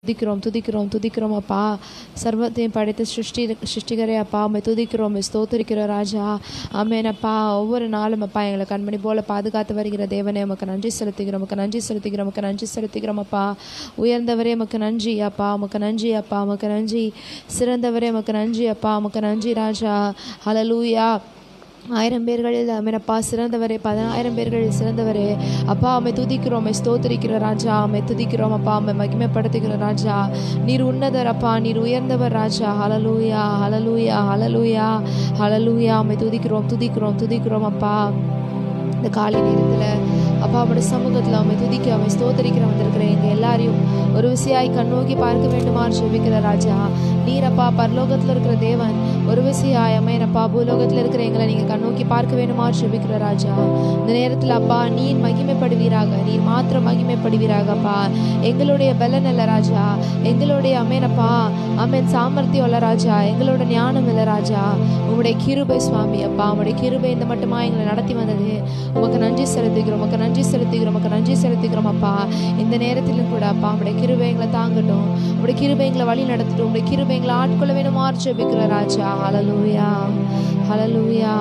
துதிக்கிறோம் துதிக்கிறோம் துதிக்கிறோம் அப்பா சர்வத்தையும் படைத்த சிருஷ்டி சிருஷ்டிகரே அப்பா உம்மை துதிக்கிறோம் உம்மை ஸ்தோத்திரிக்கிற ராஜா ஆமென் அப்பா ஒவ்வொரு நாளும் அப்பா எங்களை கண்மணி போல பாதுகாத்து வருகிற தேவனே உமக்கு நன்றி செலுத்துகிறோம் உமக்கு நன்றி செலுத்துகிறோம் உமக்கு நன்றி செலுத்துகிறோம் அப்பா உயர்ந்தவரே உமக்கு நன்றி அப்பா உமக்கு நன்றி அப்பா உமக்கு நன்றி சிறந்தவரே உமக்கு நன்றி அப்பா உமக்கு நன்றி ராஜா ஹalleluya ஆயிரம் பேர்களில் அமேனப்பா சிறந்தவரே பதினாயிரம் பேர்களில் சிறந்தவரே அப்பா அம்மை துதிக்கிறோம் அம்மை ஸ்தோத்திரிக்கிற ராஜா அம்மை துதிக்கிறோம் அப்பா அம்மை மகிமைப்படுத்துகிற ராஜா நீர் உன்னதர் அப்பா நீர் உயர்ந்தவர் ராஜா ஹலலூயா ஹலலூயா ஹலலூயா ஹலலூயா அம்மை துதிக்கிறோம் துதிக்கிறோம் துதிக்கிறோம் அப்பா இந்த காலை நேரத்தில் அப்பா அவருடைய சமூகத்தில் அம்மை துதிக்க அம்மை ஸ்தோத்தரிக்கிற வந்திருக்கிற எங்கள் எல்லாரையும் ஒரு விசையாய் கண்ணோக்கி பார்க்க வேண்டுமாறு ஜெபிக்கிற ராஜா நீர் அப்பா பரலோகத்தில் இருக்கிற தேவன் ஒரு விசையாய் அம்மையனப்பா பூலோகத்தில் இருக்கிற எங்களை நீங்கள் கண்ணோக்கி பார்க்க வேண்டுமாறு ஜெபிக்கிற ராஜா இந்த நேரத்தில் அப்பா நீர் மகிமைப்படுவீராக நீர் மாத்திரம் மகிமைப்படுவீராக அப்பா எங்களுடைய பலன் அல்ல ராஜா எங்களுடைய அமேனப்பா அமேன் சாமர்த்தியம் இல்ல ராஜா எங்களோட ஞானம் இல்ல ராஜா உங்களுடைய கிருபை சுவாமி அப்பா உங்களுடைய கிருபை இந்த மட்டுமா எங்களை நடத்தி வந்தது உமக்கு நன்றி செலுத்துகிறோம் உமக்கு நன்றி செலுத்துகிறோம் உமக்கு நன்றி செலுத்துகிறோம் அப்பா இந்த நேரத்திலும் கூட அப்பா உங்களுடைய கிருபை எங்களை தாங்கட்டும் உங்களுடைய கிருபை எங்களை வழி நடத்தட்டும் உங்களுடைய கிருபை எங்களை ஆட்கொள்ள வேணும் ஆர்ச்சபிக்கிற ராஜா ஹலலூயா ஹலலூயா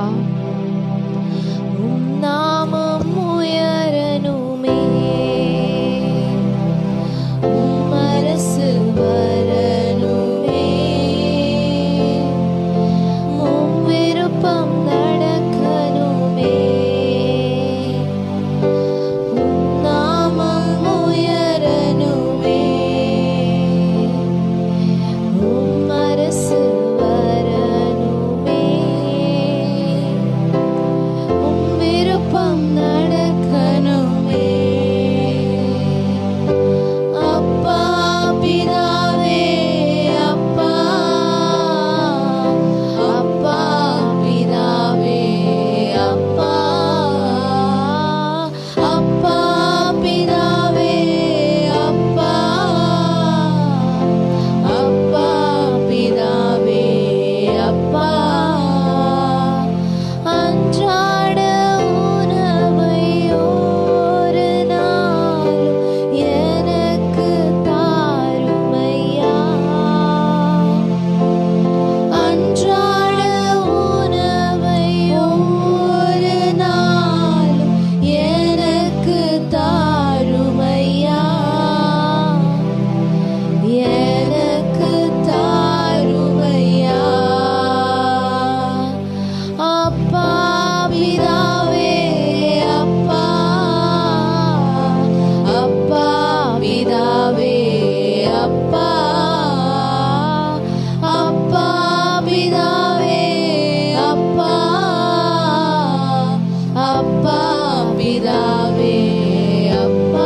உம் நாமம் உயரணுமே உம் அரசு வரணுமே உம் விருப்பம் நடக்கணுமே உம் நாமம் உயரணுமே உம் அரசு வரணுமே உம் விருப்பம் நடக்கணுமே அப்பா பிதாவே அப்பா அப்பா பிதாவே அப்பா அப்பா பிதாவே அப்பா அப்பா பிதாவே அப்பா அன்றாட உணவை ஒரு நாளும் எனக்கு தாருமையா அன்றாட உணவை ஒரு நாளும் எனக்கு தாருமையா எனக்கு தாருமையா அப்பா பிதாவே அப்பா அப்பா பிதாவே அப்பா அப்பா பிதாவே அப்பா அப்பா பிதாவே அப்பா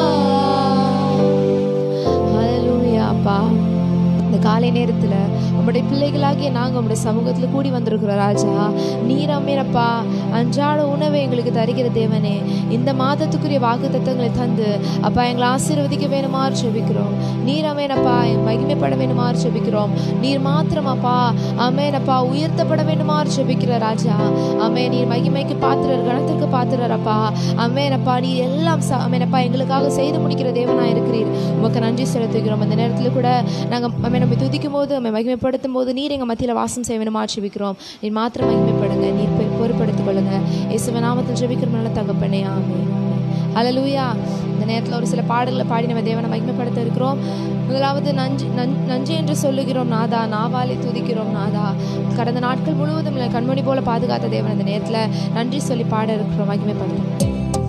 ஹalleluya அப்பா இந்த காலை நேரத்தில் உம்முடைய பிள்ளைகளாகிய நாங்கள் உம்முடைய சமூகத்தில் கூடி வந்திருக்கிறோம் ராஜா நீர் அம்மேனப்பா அன்றாட உணவை எங்களுக்கு தருகிற தேவனே இந்த மாதத்துக்குரிய வாக்கு தத்தங்களை தந்து அப்பா எங்களை ஆசீர்வதிக்க வேணுமாறு செபிக்கிறோம் நீர் அமேனப்பா மகிமைப்பட வேணுமாறு செபிக்கிறோம் நீர் மாத்திரம் அப்பா அமேனப்பா உயர்த்தப்பட வேண்டுமாறு செபிக்கிற ராஜா அமே நீர் மகிமைக்கு பாத்திரர் கணத்திற்கு பாத்திரர் அப்பா அமேனப்பா நீர் எல்லாம் ச- அமேனப்பா எங்களுக்காக செய்து முடிக்கிற தேவனா இருக்கிறீர் உமக்கு நன்றி செலுத்துகிறோம் அந்த நேரத்தில் கூட நாங்கள் அம்மே நம்ம துதிக்கும் போது அம்மை மகிமைப்படுத்தும் போது நீர் எங்கள் மத்தியில் வாசம் செய்ய வேணுமா ஜெபிக்கிறோம் நீர் மாத்திரம் மகிமைப்படுங்க நீர் பொ- பொறுப்படுத்திக் கொள்ளுங்க இயேசுவின் நாமத்தில் ஜெபிக்கிறோம்னால தகப்பனே ஆமே ஹalleluya இந்த நேரத்தில் ஒரு சில பாடல்களை பாடி நம்ம தேவனை மகிமைப்படுத்த இருக்கிறோம் முதலாவது நஞ்சு நன்- நன்றி என்று சொல்லுகிறோம் நாதா நாவாலே துதிக்கிறோம் நாதா கடந்த நாட்கள் முழுவதும் எங்களை கண்மணி போல பாதுகாத்த தேவன் இந்த நேரத்தில் நன்றி சொல்லி பாட இருக்கிறோம் மகிமைப்படுத்தும்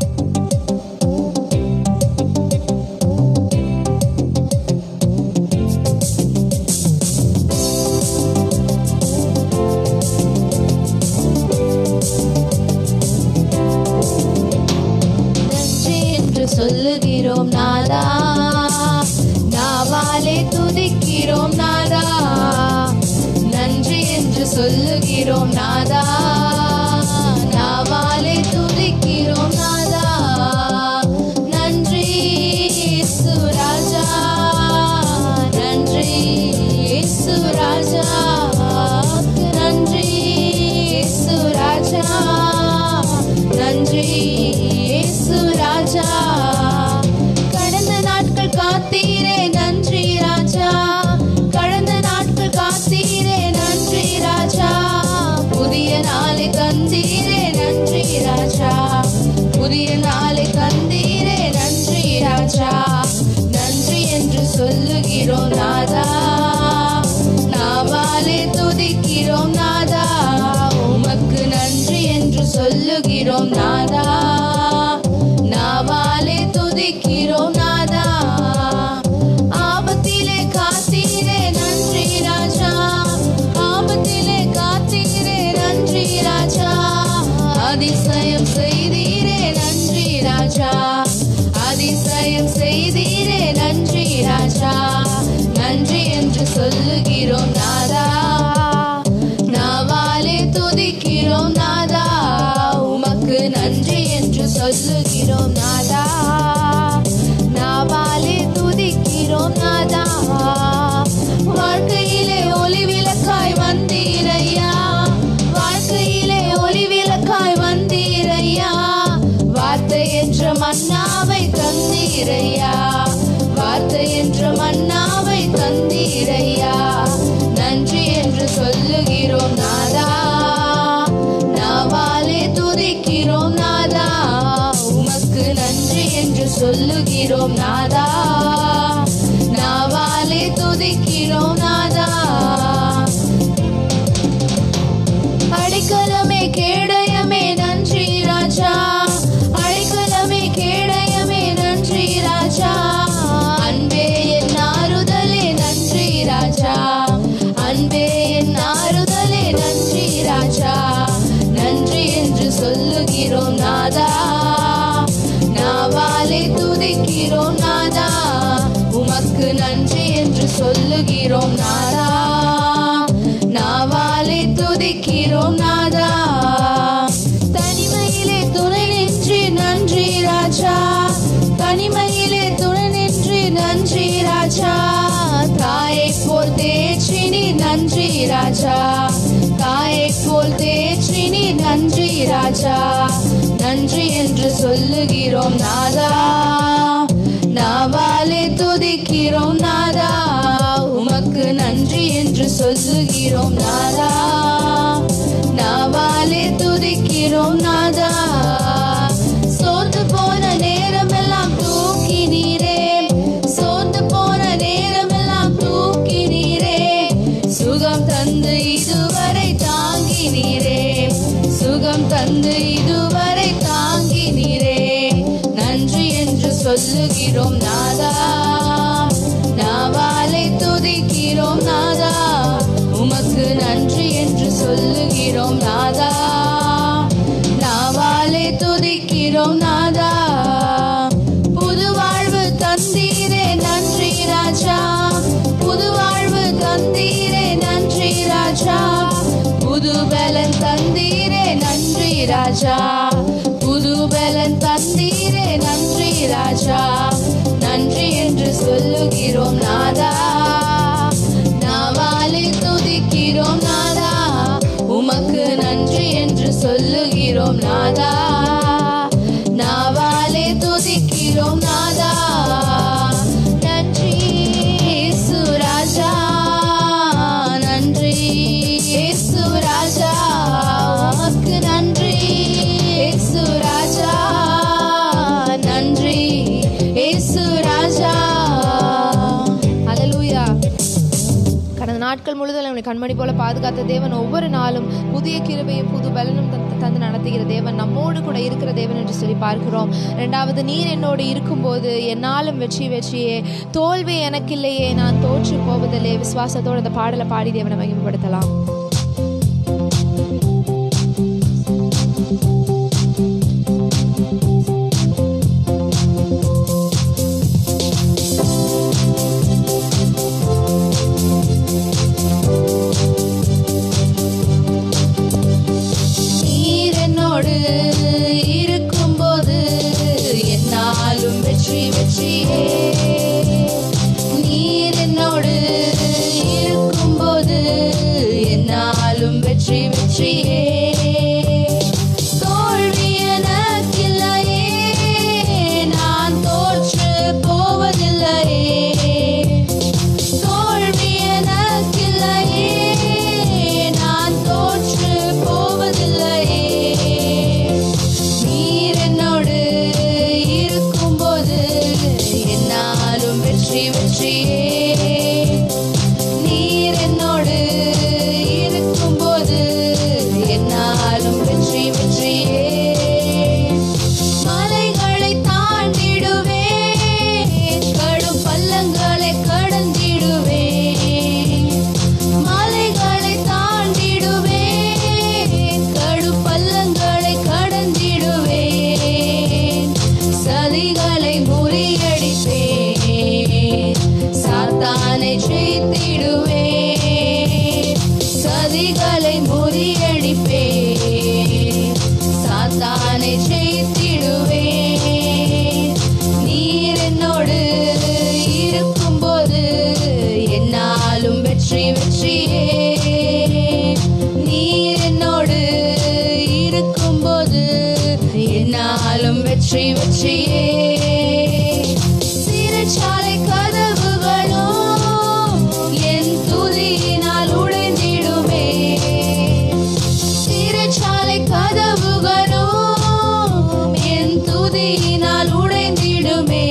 நன்றி என்று சொல்லுகிறோம் நாதா நாவாலே துதிக்கிறோம் நாதா நன்றி என்று சொல்லுகிறோம் நாதா நாவாலே துதிக்கிறோம் நாதா நன்றி இயேசு ராஜா நன்றி இயேசு ராஜா நன்றி இயேசு ராஜா நன்றி இயேசு ராஜா கடந்த நாட்கள் காத்தீரே நன்றி துதிக்கிறோம் நாதா நாவாலே துதிக்கிறோம் நாதா உமக்கு நன்றி என்று சொல்லுகிறோம் நாதா நாவாலே துதிக்கிறோம் நாதா ஆபத்திலே காத்தீரே நன்றி ராஜா ஆபத்திலே காத்தீரே நன்றி ராஜா அதிசயம் செய்தீரே நன்றி ராஜா அதிசயம் செய்தீரே நன்றி ராஜா நன்றி என்று சொல்லுகிறோம் நாதா நாவாலே துதிக்கிறோம் நாதா உமக்கு நன்றி என்று சொல்லுகிறோம் நாதா நாவாலே துதிக்கிறோம் நாதா வாழ்க்கையிலே ஒளி விளக்காய் வந்தீரையா வாழ்க்கையிலே ஒளி விளக்காய் வந்தீரையா வார்த்தை என்ற மன்னாவை தந்தீரையா வார்த்தை என்ற மன்னாவை தந்தீரையா நன்றி என்று சொல்லுகிறோம் நாதா நாவாலே துதிக்கிறோம் நாதா உமக்கு நன்றி என்று சொல்லுகிறோம் நாதா நாவாலே துதிக்கிறோம் நாதா அடைக்கலமே கேடயமே நன்றி ராஜா அடைக்கலமே கேடயமே நன்றி ராஜா அன்பே என் ஆறுதலே நன்றி ராஜா அன்பே என் ஆறுதலே நன்றி ராஜா நன்றி என்று சொல்லுகிறோம் நாதா நாவாலே துதிக்கிறோம் நாதா உமக்கு நன்றி என்று சொல்லுகிறோம் நாதா நாவாலே துதிக்கிறோம் நாதா தனிமையிலே துணை நின்று நன்றி ராஜா தனிமையிலே துணை நின்று நன்றி ராஜா தாயை போல் தேற்றினி நன்றி ராஜா தாயை போல் தேற்றினி நன்றி ராஜா நன்றி என்று சொல்லுகிறோம் நாதா நாவாலே துதிக்கிறோம் நாதா உமக்கு நன்றி என்று சொல்லுகிறோம் நாதா நாவாலே துதிக்கிறோம் நாதா சோர்ந்து போன நேரமெல்லாம் தூக்கி நீரே சோர்ந்து போன நேரமெல்லாம் தூக்கி நீரே சுகம் தந்து இதுவரை தாங்கி நீரே சுகம் தந்து இதுவரை தாங்கி நீரே நன்றி என்று சொல்லுகிறோம் நாதா நாவாலை துதிக்கிறோம் நாதா உமக்கு நன்றி என்று சொல்லுகிறோம் நாதா நாவாலே துதிக்கிறோம் நாதா புது வாழ்வு தந்தீரே நன்றி ராஜா புது வாழ்வு தந்தீரே நன்றி ராஜா புது பலன் தந்தீரே நன்றி ராஜா புது பலன் தந்தீரே நன்றி ராஜா நன்றி என்று சொல்லுகிறோம் நாதா நாவாலே துதிக்கிறோம் நாதா உமக்கு நன்றி என்று சொல்லுகிறோம் நாதா நாவாலே துதிக்கிறோம் நாதா நன்றி இயேசு ராஜா நன்றி இயேசு ராஜா உமக்கு நன்றி இயேசு ராஜா நன்றி இயேசு ராஜா ஹalleluya கடந்த நாட்கள் முழுதும் நம்மை கண்மணி போல பாதுகாத்த தேவன் ஒவ்வொரு நாளும் புதிய கிருபையும் புது பலனும் தந்து தந்து நடத்துகிற தேவன் நம்மோடு கூட இருக்கிற தேவன் என்று சொல்லி பார்க்கிறோம் ரெண்டாவது நீர் என்னோடு இருக்கும்போது என்னாலும் வெற்றி வெற்றியே தோல்வி எனக்கில்லையே நான் தோற்று போவதில்லை விசுவாசத்தோடு அந்த பாடலை பாடி தேவனை மகிமைப்படுத்தலாம் நீர் என்னோடு இருக்கும்போது என்னாலும் வெற்றி வெற்றியே நீர் என்னோடு இருக்கும்போது என்னாலும் வெற்றி வெற்றியே தோல்வி எனக்கில்லையே நான் தோற்று போவதில்லையே தோல்வி எனக்கில்லையே நான் தோற்று போவதில்லையே நீர் என்னோடு இருக்கும்போது என்னாலும் வெற்றி வெற்றியே வெற்றி வெற்றியே நீர் என்னோடு இருக்கும்போது என்னாலும் வெற்றி வெற்றியே சிறைச்சாலை கதவுகளும் என் துதியினால் உடைந்திடுமே சிறைச்சாலை கதவுகளும் என் துதியினால் உடைந்திடுமே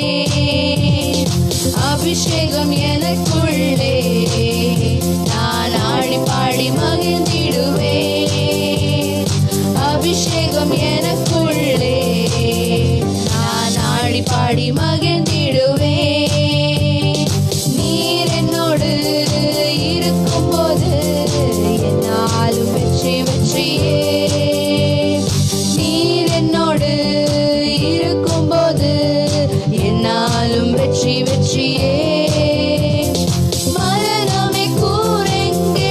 அபிஷேகம் எனக்குள்ளே நான் ஆடி பாடி மகிழ்ந்திடுவேன் அபிஷேகம் எனக்குள்ளே நான் ஆடி பாடி மகிழ்ந்திடுவேன் நீர் என்னோடு இருக்கும்போது என்னாலும் வெற்றி வெற்றியே நீர் என்னோடு இருக்கும்போது என்னாலும் வெற்றி வெற்றியே மரணமே கூரெங்கே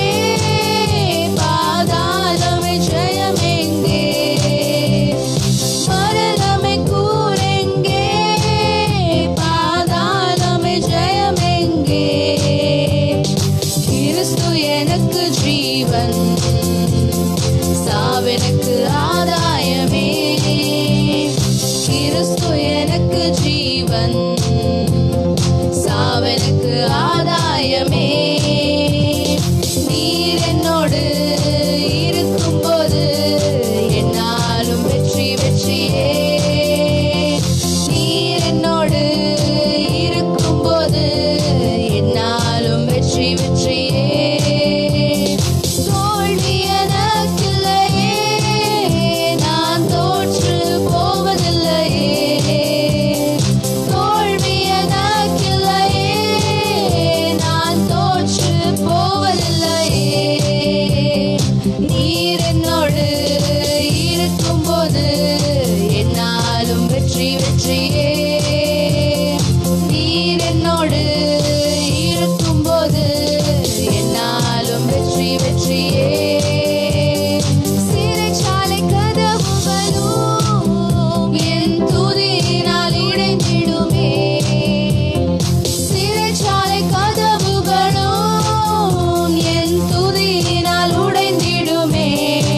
பாதாளமே ஜெயமெங்கே மரணமே கூரெங்கே பாதாளமே ஜெயமெங்கே கிறிஸ்து எனக்கு ஜீவன் சாவெனக்கு ஆதாயமே கிறிஸ்து எனக்கு ஜீவன் சாவெனக்கு ஆதாயமே நீர் என்னோடு இருக்கும்போது என்னாலும் வெற்றி வெற்றியே நீர் என்னோடு இருக்கும்போது என்னாலும் வெற்றி வெற்றியே தோல்வி எனக்கில்லையே நான் தோற்று போவதில்லையே தோல்வி எனக்கில்லையே நான் தோற்று போவதில்லையே நீர் என்னோடு இருக்கும்போது என்னாலும் வெற்றி வெற்றியே நீர் என்னோடு இருக்கும்போது என்னாலும் வெற்றி வெற்றியே சிறைச்சாலை கதவுகளும் என் துதியினால் இடைந்திடுமே சிறைச்சாலை கதவுகளும் என் துதியினால் உடைந்திடுமே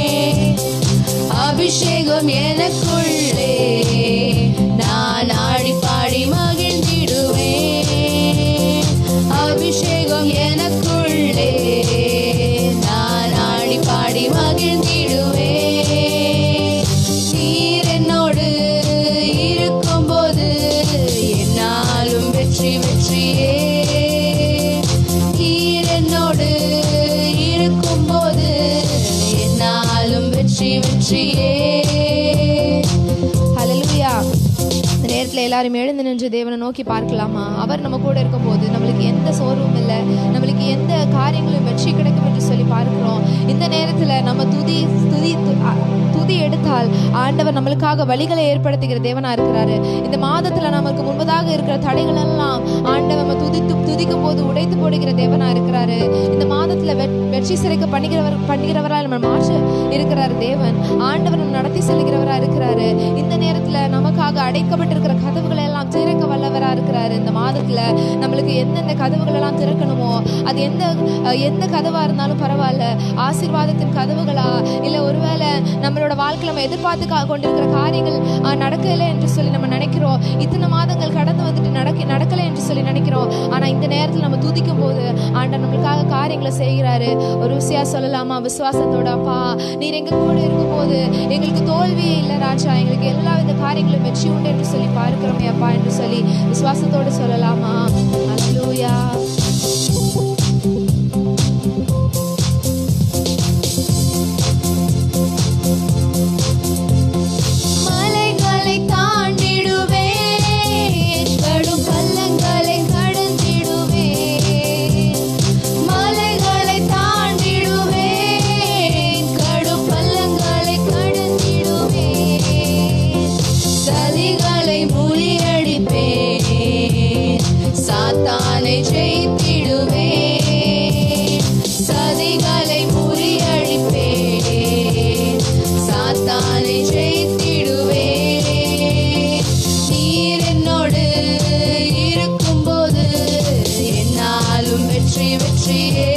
அபிஷேகம் எனக்குள்ளே நான் ஆடி பாடி மகிழ்ந்திடுவேன் அபிஷேகம் எனக்குள்ளே நான் ஆடி பாடி மகிழ்ந்திடுவேன் நீர் என்னோடு இருக்கும்போது என்னாலும் வெற்றி வெற்றியே நீர் என்னோடு இருக்கும்போது என்னாலும் வெற்றி வெற்றியே ஹalleluya இந்த நேரத்தில் எல்லாரும் எழுந்து நின்று தேவனை நோக்கி பார்க்கலாமா அவர் நம்ம கூட இருக்கும்போது நம்மளுக்கு எந்த சோர்வும் இல்லை நம்மளுக்கு எந்த காரியங்களும் வெற்றி கிடைக்கும் என்று சொல்லி பார்க்கிறோம் இந்த நேரத்தில் நம்ம துதி துதி து- அ- துதி எடுத்தால் ஆண்டவர் நம்மளுக்காக வழிகளை ஏற்படுத்துகிற தேவனா இருக்கிறாரு இந்த மாதத்துல நமக்கு முன்பதாக இருக்கிற தடைகள் எல்லாம் ஆண்டவர் நம்ம துதித்து துதிக்கும் போது உடைத்து போடுகிற தேவனா இருக்கிறாரு இந்த மாதத்துல வெ- வெற்றி சிறைக்க பண்ணுகிறவர் பண்ணுகிறவரால் நம்ம மாற்ற இருக்கிறார் தேவன் ஆண்டவர் நம்ம நடத்தி செல்கிறவரா இருக்கிறாரு இந்த நேரத்துல நமக்காக அடைக்கப்பட்டிருக்கிற கதவுகளை எல்லாம் திறக்க வல்லவரா இருக்கிறாரு இந்த மாதத்துல நம்மளுக்கு எந்தெந்த கதவுகள் எல்லாம் திறக்கணுமோ அது எந்த அஹ், எந்த கதவா இருந்தாலும் பரவாயில்ல ஆசீர்வாதத்தின் கதவுகளா இல்ல ஒருவேளை நம்மளோட வாழ்க்கையில நம்ம எதிர்பார்த்து கா- கொண்டிருக்கிற காரியங்கள் அஹ், நடக்கல என்று சொல்லி நம்ம நினைக்கிறோம் இத்தனை மாதங்கள் கடந்து வந்துட்டு நடக்க நடக்கல என்று சொல்லி நினைக்கிறோம் ஆனா இந்த நேரத்தில் நம்ம துதிக்கும் போது ஆண்டவர் நம்மளுக்காக காரியங்களை செய்கிறாரு ஒரு விஷயா சொல்லலாமா விசுவாசத்தோட அப்பா நீர் எங்க கூட இருக்கும்போது எங்களுக்கு தோல்வியே இல்லை ராஜா எங்களுக்கு எல்லா வித காரியங்களும் வெற்றி உண்டு என்று சொல்லி பார்க்கிறோமே அப்பா என்று சொல்லி விசுவாசத்தோடு சொல்லலாமா அல்லூயா மலைகளை தாண்டிடுவேன் கடும் பள்ளங்களை கடந்திடுவேன் மலைகளை தாண்டிடுவேன் கடும் பள்ளங்களை கடந்திடுவேன் சதிகளை முறியடிப்பேன் சாத்தானை ஜெயி வெற்றி வெற்றியே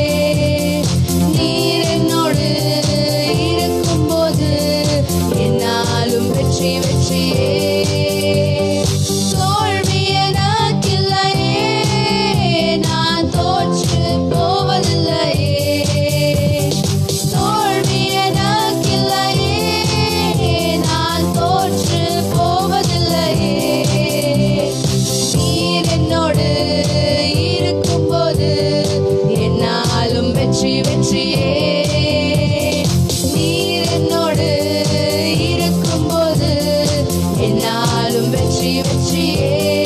நீர் என்னோடு இருக்கும்போது என்னாலும் வெற்றி வெற்றியே தோல்வி எனக்கில்லையே நான் தோற்று போவதில்லையே தோல்வி எனக்கில்லையே நான் தோற்று போவதில்லையே நீர் என்னோடு இருக்கும்போது என்னாலும் வெற்றி வெற்றியே நீர் என்னோடு இருக்கும்போது என்னாலும் வெற்றி வெற்றியே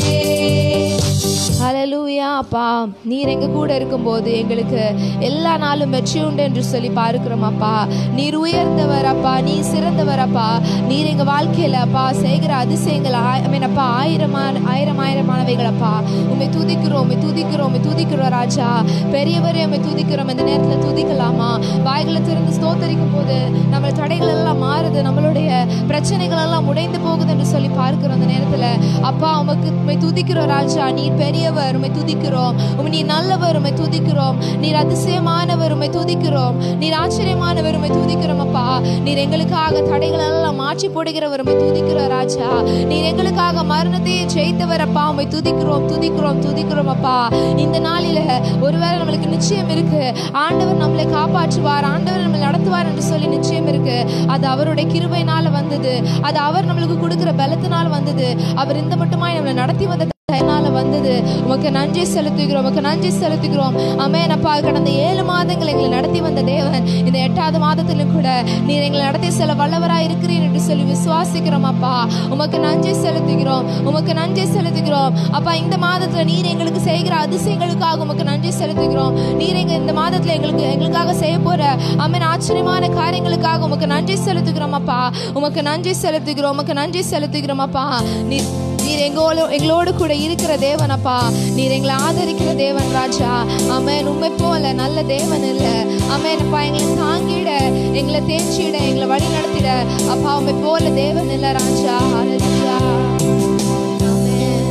ஹalleluya அப்பா நீர் எங்க கூட இருக்கும்போது எங்களுக்கு எல்லா நாளும் வெற்றி உண்டு என்று சொல்லி பார்க்கிறோம் அப்பா நீர் உயர்ந்தவர் அப்பா நீர் சிறந்தவர் அப்பா நீர் எங்க வாழ்க்கையில அப்பா செய்கிற அதிசயங்கள் ஆய்- I mean, அப்பா ஆயிரமான ஆயிரம் ஆயிரமானவைகள் அப்பா உண்மை துதிக்கிறோம் உண்மை துதிக்கிறோம் உண்மை துதிக்கிறோம் ராஜா பெரியவரே உண்மை துதிக்கிறோம் இந்த நேரத்துல துதிக்கலாமா வாய்களை திறந்து ஸ்தோத்தரிக்கும் போது நம்ம தடைகள் எல்லாம் மாறுது நம்மளுடைய பிரச்சனைகள் எல்லாம் உடைந்து போகுது என்று சொல்லி பார்க்கிறோம் அந்த நேரத்துல அப்பா உமக்கு உண்மை துதிக்கிறோம் ராஜா நீர் பெரியவர் உண்மை துதிக்கிறோம் உம்மை நீர் நல்லவர் உண்மை துதிக்கிறோம் நீர் அதிசயமானவர் உண்மை துதிக்கிறோம் நீர் ஆச்சரியமானவர் உண்மை துதிக்கிறோம் அப்பா நீர் எங்களுக்காக தடைகள் எல்லாம் மாற்றி போடுகிறவர் உண்மை துதிக்கிறோம் ராஜா நீர் எங்களுக்காக மரணத்தையே ஜெயித்தவர் அப்பா உண்மை துதிக்கிறோம் துதிக்கிறோம் துதிக்கிறோம் அப்பா இந்த நாளில ஒருவேளை நம்மளுக்கு நிச்சயம் இருக்கு ஆண்டவர் நம்மளை காப்பாற்றுவார் ஆண்டவர் நம்மளை நடத்துவார் என்று சொல்லி நிச்சயம் இருக்கு அது அவருடைய கிருபையினால வந்தது அது அவர் நம்மளுக்கு கொடுக்கிற பலத்தினால் வந்தது அவர் இந்த மட்டுமாய் நம்மளை நடத்தி வந்த தயனால வந்தது உமக்கு நன்றி செலுத்துகிறோம் உமக்கு நன்றி செலுத்துகிறோம் அமேன் அப்பா கடந்த ஏழு மாதங்கள் எங்களை நடத்தி வந்த தேவன் இந்த எட்டாவது மாதத்திலும் கூட நீர் எங்களை நடத்தி செல்ல வல்லவராய் இருக்கிறீர் என்று சொல்லி விசுவாசிக்கிறோம் அப்பா உமக்கு நன்றி செலுத்துகிறோம் உமக்கு நன்றி செலுத்துகிறோம் அப்பா இந்த மாதத்துல நீர் எங்களுக்கு செய்கிற அதிசயங்களுக்காக உமக்கு நன்றி செலுத்துகிறோம் நீர் எங்க இந்த மாதத்துல எங்களுக்கு எங்களுக்காக செய்ய போற அமேன் ஆச்சரியமான காரியங்களுக்காக உமக்கு நன்றி செலுத்துகிறோம் அப்பா உமக்கு நன்றி செலுத்துகிறோம் உமக்கு நன்றி செலுத்துகிறோம் அப்பா நீர் நீர் எங்களோடு எங்களோடு கூட இருக்கிற தேவன் அப்பா நீர் எங்களை ஆதரிக்கிற தேவன் ராஜா அமேன் உண்மை போல நல்ல தேவன் இல்லை அமேன் அப்பா எங்களை தாங்கிட எங்களை தேய்ச்சிட எங்களை வழி நடத்திட அப்பா உண்மை போல தேவன் இல்லை ராஜா ஹalleluya ஆமென்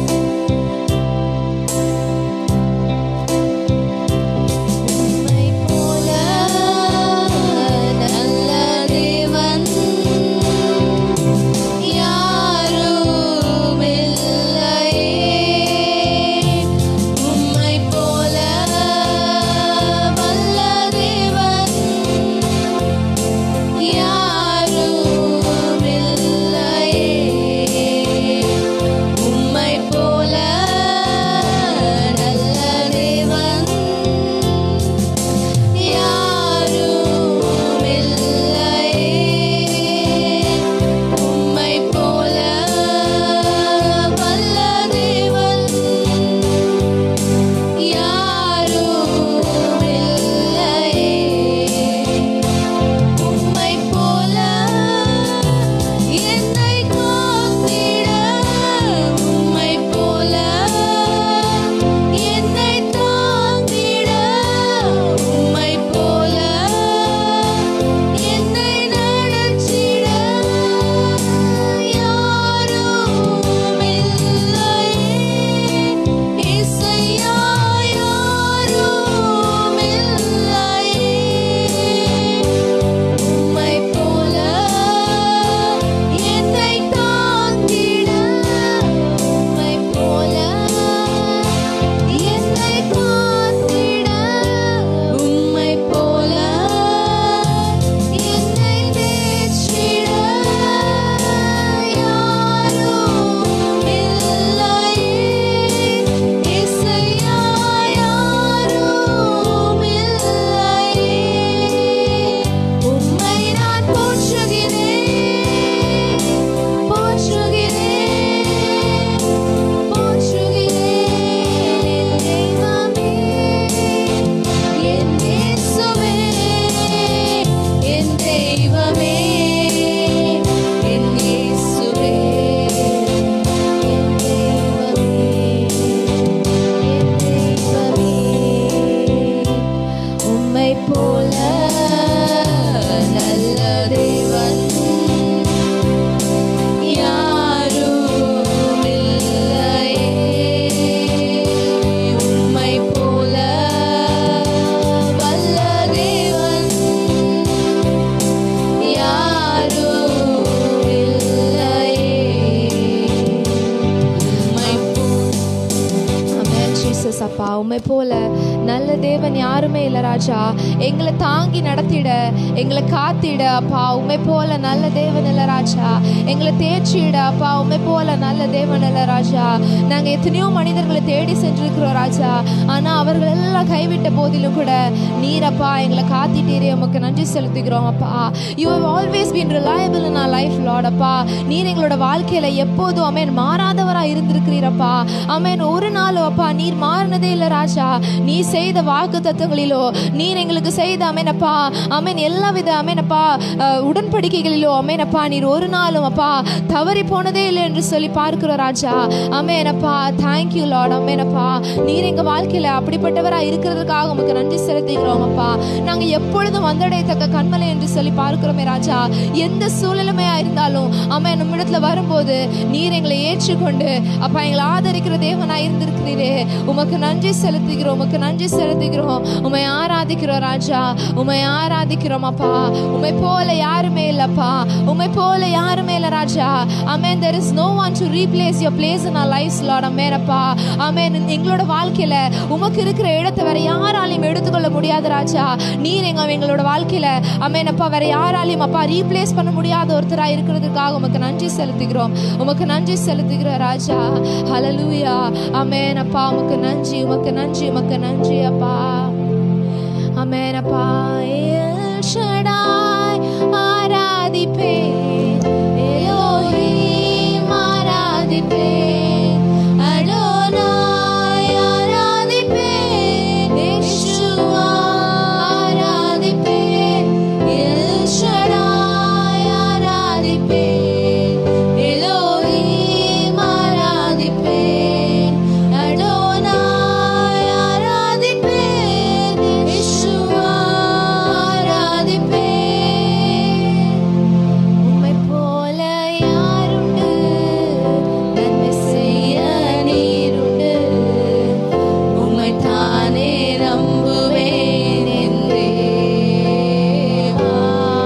உம்மை போல நல்ல தேவன் யாரும் இல்லையே உம்மை போல வல்ல தேவன் யாரும் இல்லையே உம்மை போல நல்ல தேவன் யாருமே இல்லை ராஜா எங்களை தாங்கி நடத்திட எங்களை காத்திட அப்பா உண்மை போல நல்ல தேவன் இல்லை ராஜா எங்களை தேய்ச்சிட அப்பா உண்மை போல நல்ல தேவன் இல்லை ராஜா நாங்கள் எத்தனையோ மனிதர்களை தேடி சென்றிருக்கிறோம் ராஜா ஆனால் அவர்கள் எல்லாம் கைவிட்ட போதிலும் கூட நீரப்பா எங்களை காத்திட்டீரே உமக்கு நன்றி செலுத்துகிறோம் அப்பா you have always been reliable in our life lord அப்பா நீர் எங்களோட வாழ்க்கையில எப்போதும் அமேன் மாறாதவராக இருந்திருக்கிறீரப்பா அமேன் ஒரு நாளும் அப்பா நீர் மாறினதே இல்லை ராஜா நீ செய்த வாக்கு தத்துவங்களிலோ நீர் எங்களுக்கு செய்த அமேனப்பா அமேன் எல்லா வித அமேனப்பா அஹ், உடன்படிக்கைகளிலோ அமேனப்பா நீர் ஒரு நாளும் அப்பா தவறி போனதே இல்லை என்று சொல்லி பார்க்கிறோம் ராஜா அமேனப்பா தேங்க்யூ லார்ட் அமேனப்பா நீர் எங்க வாழ்க்கையில அப்படிப்பட்டவரா இருக்கிறதுக்காக உமக்கு நன்றி செலுத்துகிறோம் அப்பா நாங்க எப்பொழுதும் வந்தடையத்தக்க கண்மலை என்று சொல்லி பார்க்கிறோமே ராஜா எந்த சூழலுமே இருந்தாலும் அம்மா நம்மிடத்துல வரும்போது நீர் எங்களை ஏற்றுக்கொண்டு அப்பா எங்களை ஆதரிக்கிற தேவனா இருந்திருக்கிறீரே உமக்கு நன்றி செலுத்துகிறோம் உமக்கு நன்றி செலுத்துகிறோம் உமை ஆராதிக்கிறோம் ராஜா உமை ஆராதிக்கிறோம் அப்பா உமை போல யாருமே இல்லப்பா உமை போல யாருமே இல்ல ராஜா அமேன் there is no one to replace your place in our lives lord அமேன் அப்பா அமேன் எங்களோட வாழ்க்கையில உமக்கு இருக்கிற இடத்தை வேற யாராலையும் எடுத்துக்கொள்ள முடியாது ராஜா நீர் எங்க எங்களோட வாழ்க்கையில அமேன் அப்பா வேற யாராலையும் அப்பா ரீப்ளேஸ் பண்ண முடியாத ஒருத்தரா இருக்கிறதுக்காக உமக்கு நன்றி செலுத்துகிறோம் உமக்கு நன்றி செலுத்துகிறோம் ராஜா ஹalleluya அமேன் அப்பா உமக்கு நன்றி உமக்கு நன்றி உமக்கு நன்றி அப்பா அமேன் அப்பா எல் ஷடாய் ஆராதிப்பேன் எலோஹிம் ஆராதிப்பேன் அடோனாய் ஆராதிப்பேன் யெஷுவா ஆராதிப்பேன் எல் ஷடாய் ஆராதிப்பேன் எலோஹிம் ஆராதிப்பேன் அடோனாய் ஆராதிப்பேன் யெஷுவா ஆராதிப்பேன் உம்மை போல யாருண்டு நன்மை செய்ய நீருண்டு உம்மை தானே நம்புவேன் என் தேவா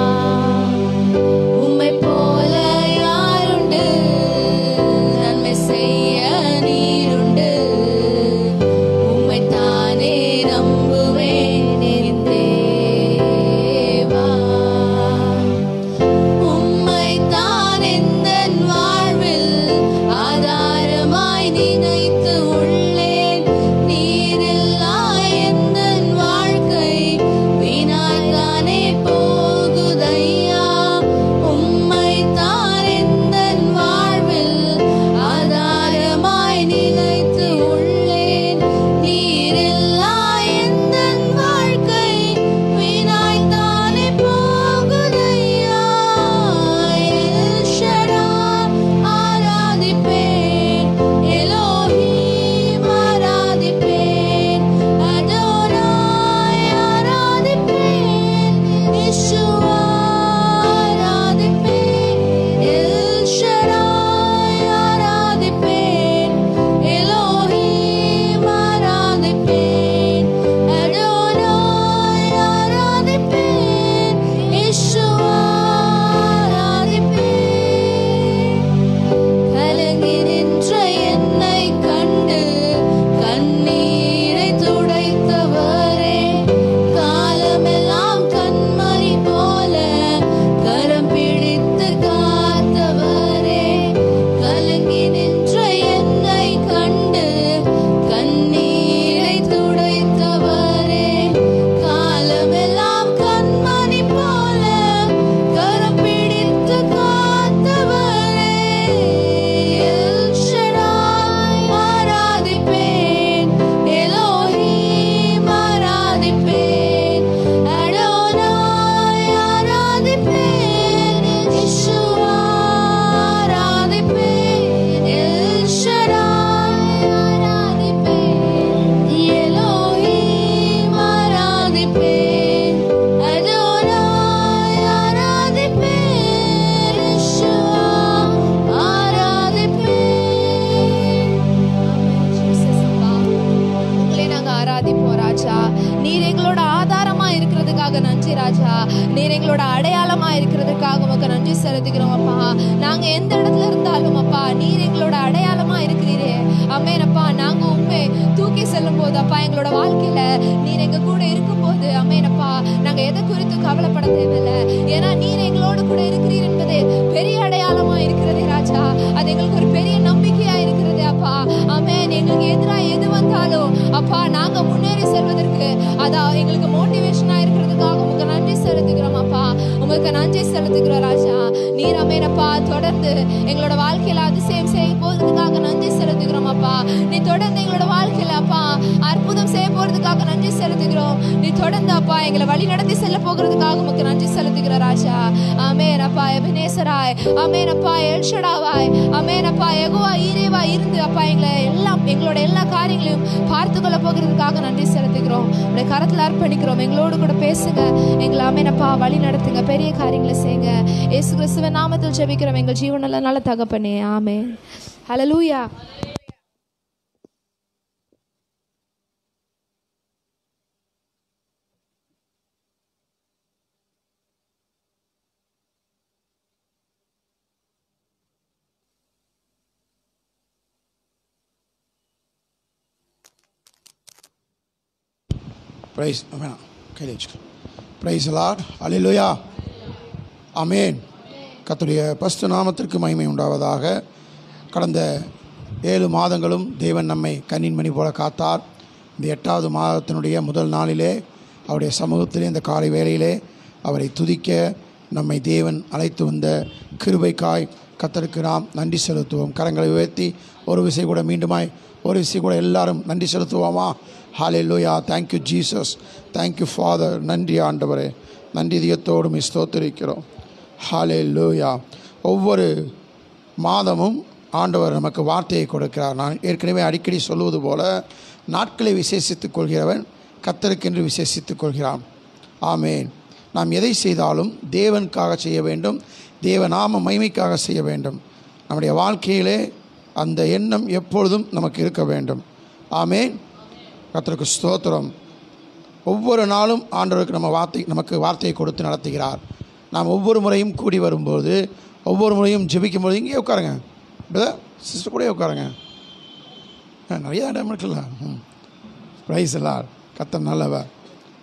உம்மை போல யாருண்டு நன்மை செய்ய நீருண்டு உம்மை தானே நம்புவேன் என் தேவா உம்மைத்தான் எந்தன் வாழ்வில் ஆதாரமாய் நினைத்து உள்ளேன் நீரில்லா எந்தன் வாழ்க்கை வீணாய்த்தானே போகுதையா உம்மைத்தான் எந்தன் வாழ்வில் ஆதாரமாய் நினைத்து உள்ளேன் நீரில்லா எந்தன் வாழ்க்கை வீணாய்த்தானே போகுதையா எல் ஷடாய் ஆராதிப்பேன் எலோஹிம் ஆராதிப்பேன் அடோனாய் ஆராதிப்பேன் யெஷுவா ஆராதிப்பேன் எல் ஷடாய் ஆராதிப்பேன் எலோஹிம் ஆராதிப்பேன் அடோனாய் ஆராதிப்பேன் யெஷுவா ஆராதிப்பேன் கலங்கி நின்ற என்னை கண்டு கண்ணீரை துடைத்தவரே காலமெல்லாம் கண்மணி போல கரம் பிடித்து காத்தவரே கலங்கி நின்ற என்னை கண்டு கண்ணீரை துடைத்தவரே காலமெல்லாம் கண்மணி போல கரம் பிடித்து காத்தவரே எல் ஷடாய் ஆராதிப்பேன் எலோஹிம் ஆராதிப்பேன் அடோனாய் ஆராதிப்பேன் யெஷுவா ஆராதிப்பேன் எல் ஷடாய் ஆராதிப்பேன் எலோஹிம் ஆராதிப்பேன் அடோனாய் ஆராதிப்பேன் யெஷுவா ஆராதிப்பேன் உங்களை நாங்க ஆராதிப்போம் ராஜா நீர் எங்களோட ஆதாரமா இருக்கிறதுக்காக நன்றி ராஜா நீர் எங்களோட அடையாளமா இருக்கிறதுக்காக உமக்கு நன்றி செலுத்துகிறோம் அப்பா நாங்க எந்த இடத்துல இருந்தாலும் அப்பா நீர் எங்களோட அடையாளமா இருக்கிறீரே அம்மேனப்பா நாங்க உண்மை தூக்கி நம்பிக்கை செல்லும் போது அப்பா எங்களோட வாழ்க்கையில நீர் எங்க கூட இருக்கும்போது அமேனப்பா நாங்க எதை குறித்து கவலைப்பட தேவையில்லை ஏன்னா நீர் எங்களோடு கூட இருக்கிறீர் என்பது பெரிய அடையாளமா இருக்கிறதே ராஜா அது எங்களுக்கு ஒரு பெரிய நம்பிக்கையா இருக்கிறது அப்பா ஆமென் எங்களுக்கு எதிராக எது வந்தாலும் அப்பா நாங்க முன்னேறி செல்வதற்கு அதா எங்களுக்கு மோட்டிவேஷனா இருக்கிறதுக்காக உங்களுக்கு நன்றி செலுத்துகிறோம் அப்பா உங்களுக்கு நன்றி செலுத்துகிறோம் ராஜா நீர் அமேனப்பா தொடர்ந்து எங்களோட வாழ்க்கையில அதிசயம் செய்ய போகிறதுக்காக நன்றி செலுத்துகிறோம் அப்பா நீ தொடர்ந்து எங்களோட வாழ்க்கையில அப்பா அற்புதம் செய்ய போறதுக்காக நன்றி செலுத்துகிறோம் நீ தொடர்ந்து அப்பா எங்களை வழி நடத்தி செல்ல போகிறதுக்காக உமக்கு நன்றி செலுத்துகிறோம் ராஜா ஆமென் அப்பா எபினேசராய் ஆமென் அப்பா எல்ஷடாவாய் ஆமென் அப்பா எகுவா ஈரேவா இருந்து அப்பா எங்களை எல்லாம் எங்களோட எல்லா காரியங்களையும் பார்த்து கொள்ள போகிறதுக்காக நன்றி செலுத்துகிறோம் உடைய கரத்தில் அர்ப்பணிக்கிறோம் எங்களோடு கூட பேசுங்க எங்களை ஆமெனப்பா வழி நடத்துங்க பெரிய காரியங்களை செய்யுங்க இயேசு கிறிஸ்துவ நாமத்தில் ஜெபிக்கிறோம் எங்கள் ஜீவனில் நல்ல தகப்பனே ஆமே ஹalleluya ப்ரைஸ் வேணாம் கையில் வச்சுக்கோ ப்ரைஸ் லார்ட் அலிலுயா அமேன் கர்த்தருடைய பஸ்து நாமத்திற்கு மகிமை உண்டாவதாக கடந்த ஏழு மாதங்களும் தேவன் நம்மை கண்ணின் மணி போல காத்தார் இந்த எட்டாவது மாதத்தினுடைய முதல் நாளிலே அவருடைய சமூகத்திலே இந்த காலை வேளையிலே அவரை துதிக்க நம்மை தேவன் அழைத்து வந்த கிருபைக்காய் கத்தருக்கு நாம் நன்றி செலுத்துவோம் கரங்களை உயர்த்தி ஒரு விசை கூட மீண்டுமாய் ஒரு விசை கூட எல்லாரும் நன்றி செலுத்துவோமா ஹாலே லூயா தேங்க்யூ ஜீசஸ் தேங்க்யூ ஃபாதர் நன்றி ஆண்டவரே நன்றி இதயத்தோடும் ஸ்தோத்திரிக்கிறோம் ஹாலே லூயா ஒவ்வொரு மாதமும் ஆண்டவர் நமக்கு வார்த்தையை கொடுக்கிறார் நான் ஏற்கனவே அடிக்கடி சொல்லுவது போல நாட்களை விசேஷித்துக் கொள்கிறவன் கத்தருக்கென்று விசேஷித்துக் கொள்கிறான் ஆமேன் நாம் எதை செய்தாலும் தேவனுக்காக செய்ய வேண்டும் தேவநாம மகிமைக்காக செய்ய வேண்டும் நம்முடைய வாழ்க்கையிலே அந்த எண்ணம் எப்பொழுதும் நமக்கு இருக்க வேண்டும் ஆமேன் கத்தருக்கு ஸ்தோத்திரம் ஒவ்வொரு நாளும் ஆண்டவருக்கு நம்ம வார்த்தை நமக்கு வார்த்தையை கொடுத்து நடத்துகிறார் நாம் ஒவ்வொரு முறையும் கூடி வரும்போது ஒவ்வொரு முறையும் ஜெபிக்கும் போது இங்கே உட்காருங்க பிரதர் சிஸ்டர் கூட உட்காருங்க ஆ, நிறைய இடம் இருக்குல்ல ம் ப்ரைஸ் எல்லாம் கத்த நல்லவர்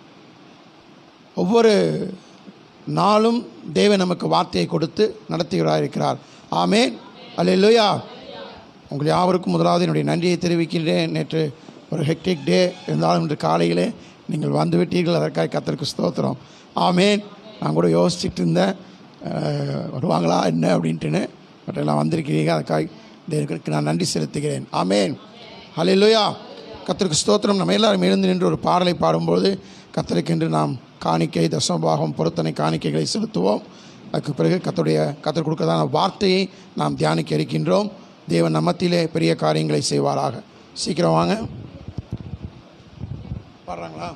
ஒவ்வொரு நாளும் தேவன் நமக்கு வார்த்தையை கொடுத்து நடத்துகிறார் இருக்கிறார் ஆமேன் அல்லேலூயா உங்கள் யாவருக்கும் முதலாவது என்னுடைய நன்றியை தெரிவிக்கின்றேன் நேற்று ஒரு ஹெக்டிக் டே இருந்தாலும் இன்று காலையிலே நீங்கள் வந்து விட்டீர்கள் அதற்காக கத்தருக்கு ஸ்தோத்திரம் ஆமேன் நான் கூட யோசிச்சுட்டு இருந்தேன் அஹ், வருவாங்களா என்ன அப்படின்ட்டுன்னு பட் எல்லாம் வந்திருக்கிறீங்க அதுக்காக தேவனுக்கு நான் நன்றி செலுத்துகிறேன் ஆமேன் ஹalleluya கத்தருக்கு ஸ்தோத்திரம் நம்ம எல்லாரும் எழுந்து நின்று ஒரு பாடலை பாடும்போது கத்தருக்கென்று நாம் காணிக்கை தசமபாகம் பொருத்தனை காணிக்கைகளை செலுத்துவோம் அதுக்கு பிறகு கத்தருடைய கத்தர் கொடுக்கறதான வார்த்தையை நாம் தியானிக்க இருக்கின்றோம் தேவன் நம்மத்திலே பெரிய காரியங்களை செய்வாராக சீக்கிரம் வாங்க பாடுறாங்களா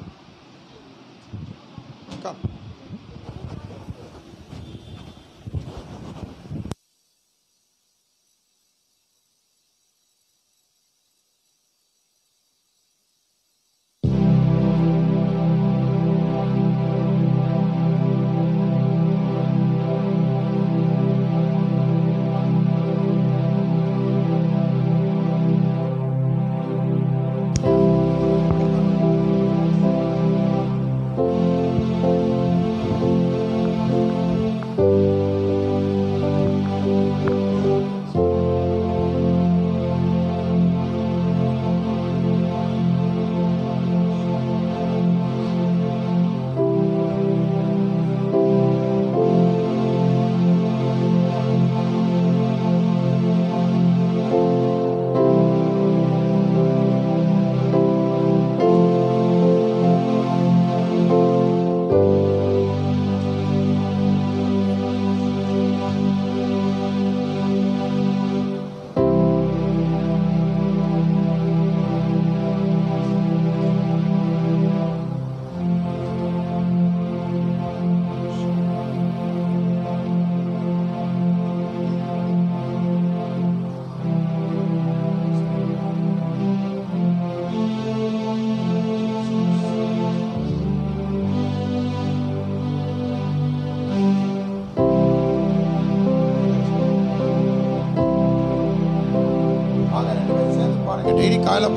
Come.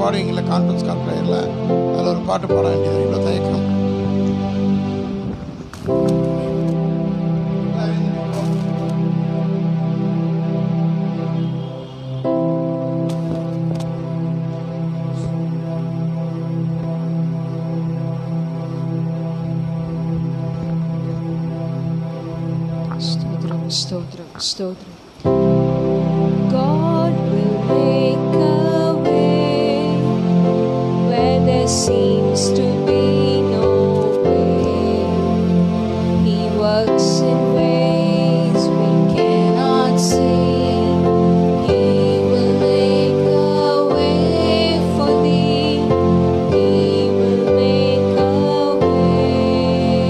பாடுவீங்கள கான்ஃபரன்ஸ் கால் ப்ரேயரில் அதில் ஒரு பாட்டு பாட வேண்டியது இவ்வளோ தயக்கம் ஸ்தோத்திரம் ஸ்தோத்திரம் ஸ்தோத்திரம் God will make a way where there seems to be no way. He works in ways we cannot see. He will make a way for thee. He will make a way.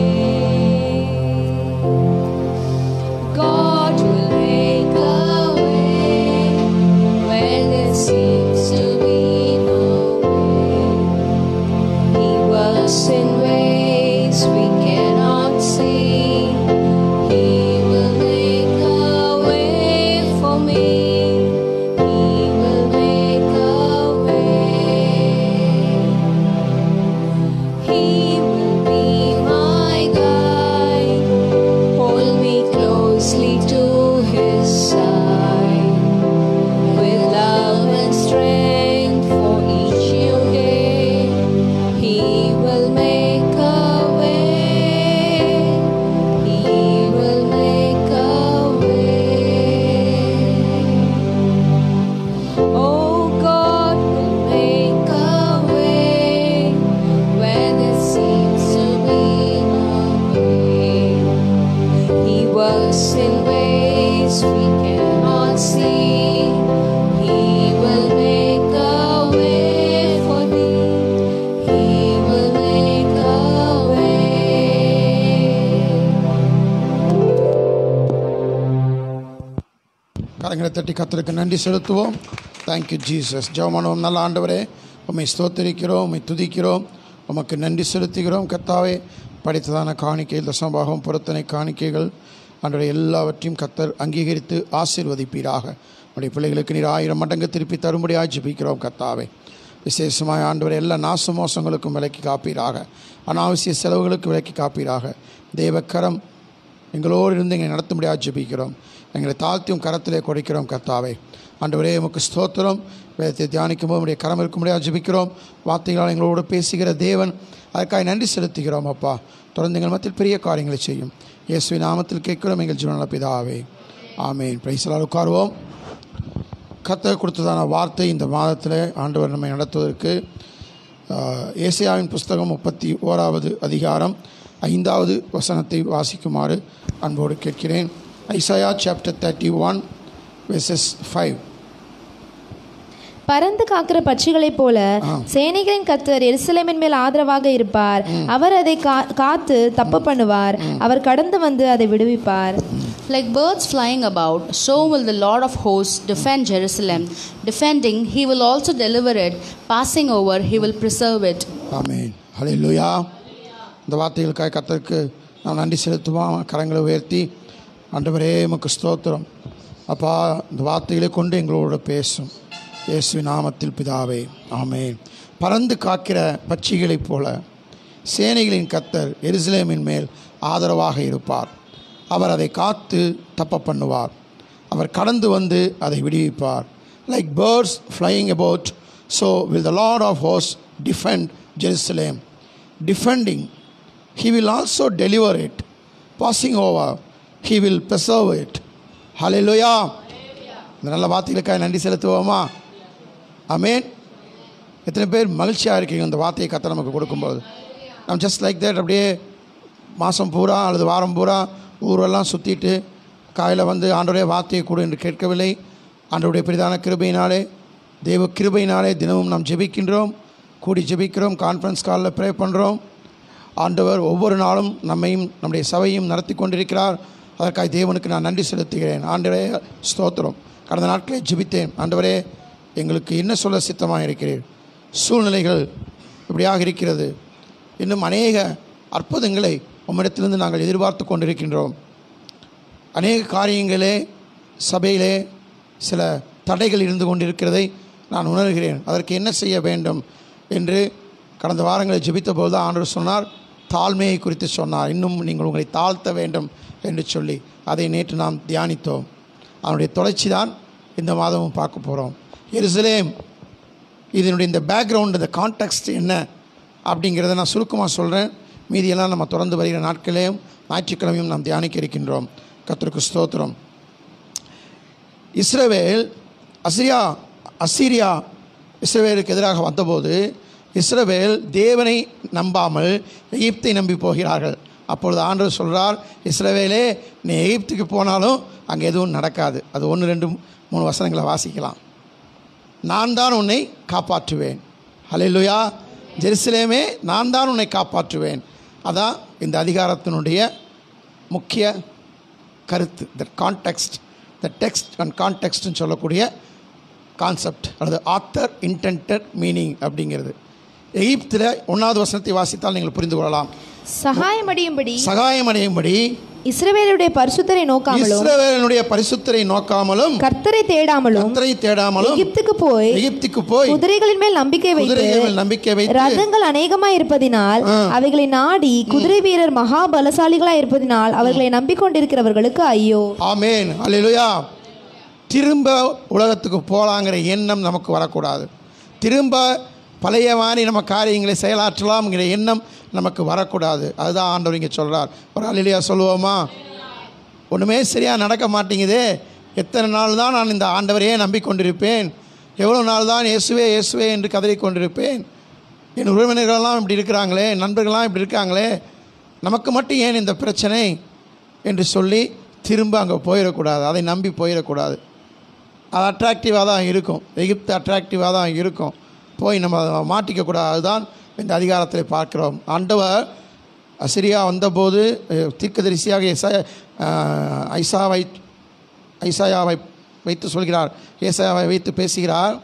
God will make a way where there seems to be no way. He works in ways we cannot see. He will make a way for me. He will make a way. He will be my guide. Hold me closely to his side with love and strength for each new day. He will make a way. He will make a way. Oh, God will make a way where there seems to be no way. He works in ways we cannot see. He will make a way for thee. He will make a way. கரங்களை தட்டி கத்தருக்கு நன்றி செலுத்துவோம் thank you Jesus ஜெபமானவம் நல்ல ஆண்டவரே உம்மை ஸ்தோத்தரிக்கிறோம் உம்மை துதிக்கிறோம் உமக்கு நன்றி செலுத்துகிறோம் கத்தாவே படித்ததான காணிக்கை தசம்பாகம் பொருத்தனை காணிக்கைகள் அன்றைய எல்லாவற்றையும் கத்தர் அங்கீகரித்து ஆசீர்வதிப்பீராக உடைய பிள்ளைகளுக்கு நீர் ஆயிரம் மடங்கு திருப்பி தரும்படியாக ஜெபிக்கிறோம் கத்தாவே விசேஷமாய் ஆண்டவரை எல்லா நாச மோசங்களுக்கும் விலக்கி காப்பீராக அனாவசிய செலவுகளுக்கு விலக்கி காப்பீராக தேவக்கரம் எங்களோடு இருந்து எங்களை நடத்தும்படியாக ஜெபிக்கிறோம் எங்களை தாழ்த்தியும் கரத்திலே கொடுக்கிறோம் கர்த்தாவே ஆண்டவரே உமக்கு ஸ்தோத்திரம் வேதத்தை தியானிக்கும் போது உடைய கரம் இருக்கும்படியாக ஜெபிக்கிறோம் வார்த்தைகளால் எங்களோடு பேசுகிற தேவன் அதற்காக நன்றி செலுத்துகிறோம் அப்பா தொடர்ந்து எங்கள் மத்தியில் பெரிய காரியங்களை செய்யும் இயேசுவி நாமத்தில் கேட்கிறோம் எங்கள் ஜீவன பிதாவே ஆமேன் பிரைசலால் உட்காருவோம் கத்த கொடுத்ததான வார்த்தை இந்த மாதத்தில் ஆண்டவர் நம்மை நடத்துவதற்கு ஆஹ், ஏசாயாவின் புஸ்தகம் முப்பத்தி ஓராவது அதிகாரம் ஐந்தாவது வசனத்தை வாசிக்குமாறு அன்போடு கேட்கிறேன் Isaiah chapter thirty one verses five பறந்து காக்கிற பட்சிகளைப் போல சேனைகளின் கத்தர் எருசலேமின் மேல் ஆதரவாக இருப்பார் அவர் அதை கா- காத்து தப்பு பண்ணுவார் அவர் கடந்து வந்து அதை விடுவிப்பார் Like birds flying about, so will the Lord of hosts defend Jerusalem. Defending, he will also deliver it. Passing over, he will preserve it. ஆமேன் ஹalleluya இந்த வார்த்தைகளுக்காக கத்தருக்கு நாம் நன்றி செலுத்துவோம் கரங்களை உயர்த்தி ஆண்டவரே உமக்கு ஸ்தோத்திரம் அப்பா இந்த வார்த்தைகளை கொண்டு எங்களோட பேசும் இயேசு நாமத்தில் பிதாவே ஆமேன் பறந்து காக்கிற பட்சிகளைப் போல சேனைகளின் கத்தர் எருசலேமின் மேல் ஆதரவாக இருப்பார் அவர் அதை காத்து தப்ப பண்ணுவார் அவர் கடந்து வந்து அதை விடுவிப்பார் like birds flying about so will the Lord of ஹோஸ் defend Jerusalem defending he will also deliver it passing over he will preserve it hallelujah இந்த நல்ல வார்த்தைகளுக்காக நன்றி செலுத்துவோமா அமேன் எத்தனை பேர் மகிழ்ச்சியாக இருக்கீங்க இந்த வார்த்தையை கத்த நமக்கு கொடுக்கும்போது நம்ம ஜஸ்ட் லைக் தட் அப்படியே மாதம் பூரா அல்லது வாரம் பூரா ஊரெல்லாம் சுற்றிட்டு காலையில் வந்து ஆண்டோடைய வார்த்தையை கொடு என்று கேட்கவில்லை ஆண்டோடைய பெரிதான கிருபையினாலே தெய்வ கிருபையினாலே தினமும் நாம் ஜெபிக்கின்றோம் கூடி ஜெபிக்கிறோம் கான்ஃபரன்ஸ் காலில் ப்ரே பண்ணுறோம் ஆண்டவர் ஒவ்வொரு நாளும் நம்மையும் நம்முடைய சபையும் நடத்தி கொண்டிருக்கிறார் அதற்காக தேவனுக்கு நான் நன்றி செலுத்துகிறேன் ஆண்டவரே ஸ்தோத்திரம் கடந்த நாட்களில் ஜெபித்தேன் ஆண்டவரே எங்களுக்கு என்ன சொல்ல சித்தமாக இருக்கிறீர் சூழ்நிலைகள் இப்படியாக இருக்கிறது இன்னும் அநேக அற்புதங்களை உம்மிடத்திலிருந்து நாங்கள் எதிர்பார்த்து கொண்டிருக்கின்றோம் அநேக காரியங்களே சபையிலே சில தடைகள் இருந்து கொண்டிருக்கிறதை நான் உணர்கிறேன் அதற்கு என்ன செய்ய வேண்டும் என்று கடந்த வாரங்களில் ஜெபித்த தான் ஆண்டவர் சொன்னார் தாழ்மையை குறித்து சொன்னார் இன்னும் நீங்கள் உங்களை தாழ்த்த வேண்டும் என்று சொல்லி அதை நேற்று நாம் தியானித்தோம் அதனுடைய தொடர்ச்சி தான் இந்த மாதமும் பார்க்க போகிறோம் எருசலேம் இதனுடைய இந்த பேக்ரவுண்ட் இந்த கான்டெக்ஸ்ட் என்ன அப்படிங்கிறத நான் சுருக்கமாக சொல்கிறேன் மீதியெல்லாம் நம்ம தொடர்ந்து வருகிற நாட்களையும் ஞாயிற்றுக்கிழமையும் நாம் தியானிக்க இருக்கின்றோம் கர்த்தருக்கு ஸ்தோத்திரம் இஸ்ரவேல் அசிரியா அசீரியா இஸ்ரவேலுக்கு எதிராக வந்தபோது இஸ்ரவேல் தேவனை நம்பாமல் எகிப்தை நம்பி போகிறார்கள் அப்பொழுது ஆண்டவர் சொல்கிறார் இஸ்ரவேலே நீ எகிப்துக்கு போனாலும் அங்கே எதுவும் நடக்காது அது ஒன்று ரெண்டு மூணு வசனங்களை வாசிக்கலாம் நான் தான் உன்னை காப்பாற்றுவேன் ஹalleluya ஜெருசலேமே நான் தான் உன்னை காப்பாற்றுவேன் அதான் இந்த அதிகாரத்தினுடைய முக்கிய கருத்து the context the text and கான்டெக்ஸ்ட்னு சொல்லக்கூடிய கான்செப்ட் அல்லது ஆத்தர் இன்டென்டட் மீனிங் அப்படிங்கிறது எகிப்தில் ஒன்றாவது வசனத்தை வாசித்தால் நீங்கள் புரிந்து கொள்ளலாம் சகாயம் அடையும்படி சகாயம் அடையும்படி இஸ்ரவேலுடைய பரிசுத்தரை நோக்காமலும் இஸ்ரவேலனுடைய பரிசுத்தரை நோக்காமலும் கர்த்தரை தேடாமலும் கர்த்தரை தேடாமலும் எகிப்துக்கு போய் எகிப்துக்கு போய் குதிரைகளின் மேல் நம்பிக்கை வைத்து குதிரைகள் மேல் நம்பிக்கை வைத்து ரதங்கள் அநேகமாய் இருப்பதினால் அவைகளை நாடி குதிரை வீரர் மகா பலசாலிகளாய் இருப்பதினால் அவர்களை நம்பிக்கொண்டிருக்கிறவர்களுக்கு ஐயோ ஆமேன் அல்லேலூயா திரும்ப உலகத்துக்கு போகலாங்கிற எண்ணம் நமக்கு வரக்கூடாது திரும்ப பழைய மாதிரி நம்ம காரியங்களை செயலாற்றலாம்ங்கிற எண்ணம் நமக்கு வரக்கூடாது அதுதான் ஆண்டவர் இங்கே சொல்கிறார் ஒரு அல்லையா சொல்லுவோமா ஒன்றுமே சரியாக நடக்க மாட்டேங்குதே எத்தனை நாள் தான் நான் இந்த ஆண்டவரையே நம்பிக்கொண்டிருப்பேன் எவ்வளோ நாள் தான் இயேசுவே இயேசுவே என்று கதறிக் கொண்டிருப்பேன் என் உறவினர்களெல்லாம் இப்படி இருக்கிறாங்களே என் நண்பர்கள்லாம் இப்படி இருக்காங்களே நமக்கு மட்டும் ஏன் இந்த பிரச்சனை என்று சொல்லி திரும்ப அங்கே போயிடக்கூடாது அதை நம்பி போயிடக்கூடாது அது அட்ராக்டிவாக தான் இருக்கும் எகிப்து அட்ராக்டிவாக தான் இருக்கும் போய் நம்ம அதை மாட்டிக்கக்கூடாது அதுதான் இந்த அதிகாரத்தில் பார்க்கிறோம் ஆண்டவர் அசிரியா வந்தபோது அஹ், தீர்க்கதரிசியாக எசா அஹ், ஐசாவை ஐசாயாவை வைத்து சொல்கிறார் ஏசாயாவை வைத்து பேசுகிறார்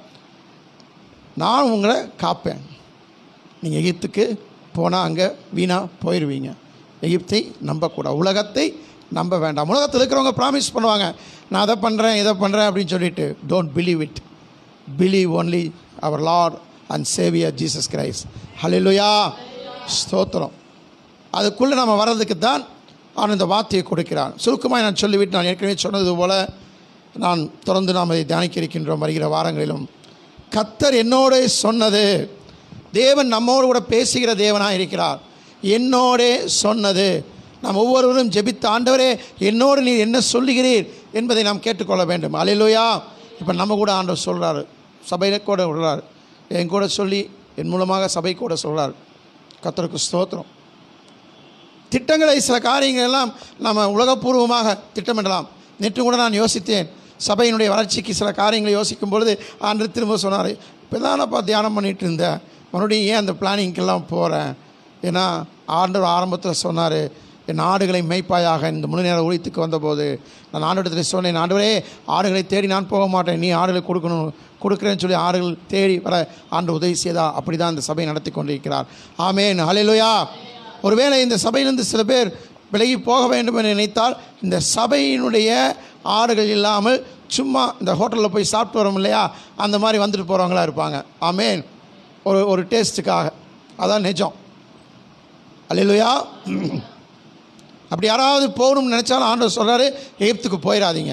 நான் உங்களை காப்பேன் நீங்கள் எகிப்துக்கு போனால் அங்கே வீணாக போயிடுவீங்க எகிப்தை நம்பக்கூடாது உலகத்தை நம்ப வேண்டாம் உலகத்தில் இருக்கிறவங்க ப்ராமிஸ் பண்ணுவாங்க நான் அதை பண்ணுறேன் இதை பண்ணுறேன் அப்படின்னு சொல்லிட்டு don't believe it believe only our Lord and Saviour Jesus Christ hallelujah ஸ்தோத்திரம் அதுக்குள்ளே நம்ம வர்றதுக்கு தான் அவன் இந்த வார்த்தையை கொடுக்கிறான் சுருக்கமாக நான் சொல்லிவிட்டு நான் ஏற்கனவே சொன்னது போல நான் தொடர்ந்து நாம் இதை தியானிக்க இருக்கின்றோம் வருகிற வாரங்களிலும் கத்தர் என்னோட சொன்னது தேவன் நம்மோடு கூட பேசுகிற தேவனாக இருக்கிறார் என்னோடே சொன்னது நாம் ஒவ்வொருவரும் ஜெபித்த ஆண்டவரே என்னோடு நீர் என்ன சொல்லுகிறீர் என்பதை நாம் கேட்டுக்கொள்ள வேண்டும் அலையிலோயா இப்போ நம்ம கூட ஆண்டவர் சொல்கிறாரு சபையில் கூட விடுறாரு என் கூட சொல்லி என் மூலமாக சபை கூட சொல்கிறார் கத்தருக்கு ஸ்தோத்திரம் திட்டங்களை சில காரியங்கள் எல்லாம் நம்ம உலகப்பூர்வமாக திட்டமிடலாம் நேற்று கூட நான் யோசித்தேன் சபையினுடைய வளர்ச்சிக்கு சில காரியங்களை யோசிக்கும் பொழுது ஆண்டு திரும்ப சொன்னார் இப்போ தானப்பா தியானம் பண்ணிட்டு இருந்தேன் மறுபடியும் ஏன் அந்த பிளானிங்க்கெல்லாம் போகிறேன் ஏன்னா ஆண்டவர் ஆரம்பத்தில் சொன்னார் என் ஆடுகளை மேய்ப்பாயாக இந்த முழு நேர ஊழியத்துக்கு வந்தபோது நான் ஆண்டிடத்தில் சொன்னேன் ஆண்டவரே ஆடுகளை தேடி நான் போக மாட்டேன் நீ ஆடுகளை கொடுக்கணும் கொடுக்குறேன்னு சொல்லி ஆடுகள் தேடி வர ஆண்டு உதவி செய்தா அப்படி தான் இந்த சபை நடத்தி கொண்டிருக்கிறார் ஆமேன் ஹalleluya ஒருவேளை இந்த சபையிலிருந்து சில பேர் விலகி போக வேண்டும் என்று நினைத்தால் இந்த சபையினுடைய ஆடுகள் இல்லாமல் சும்மா இந்த ஹோட்டலில் போய் சாப்பிட்டு வரோம் இல்லையா அந்த மாதிரி வந்துட்டு போகிறவங்களா இருப்பாங்க ஆமேன் ஒரு ஒரு டேஸ்ட்டுக்காக அதான் நிஜம் அல்லையா அப்படி யாராவது போகணும்னு நினச்சாலும் ஆண்டவர் சொல்கிறாரு எகிப்துக்கு போயிடாதீங்க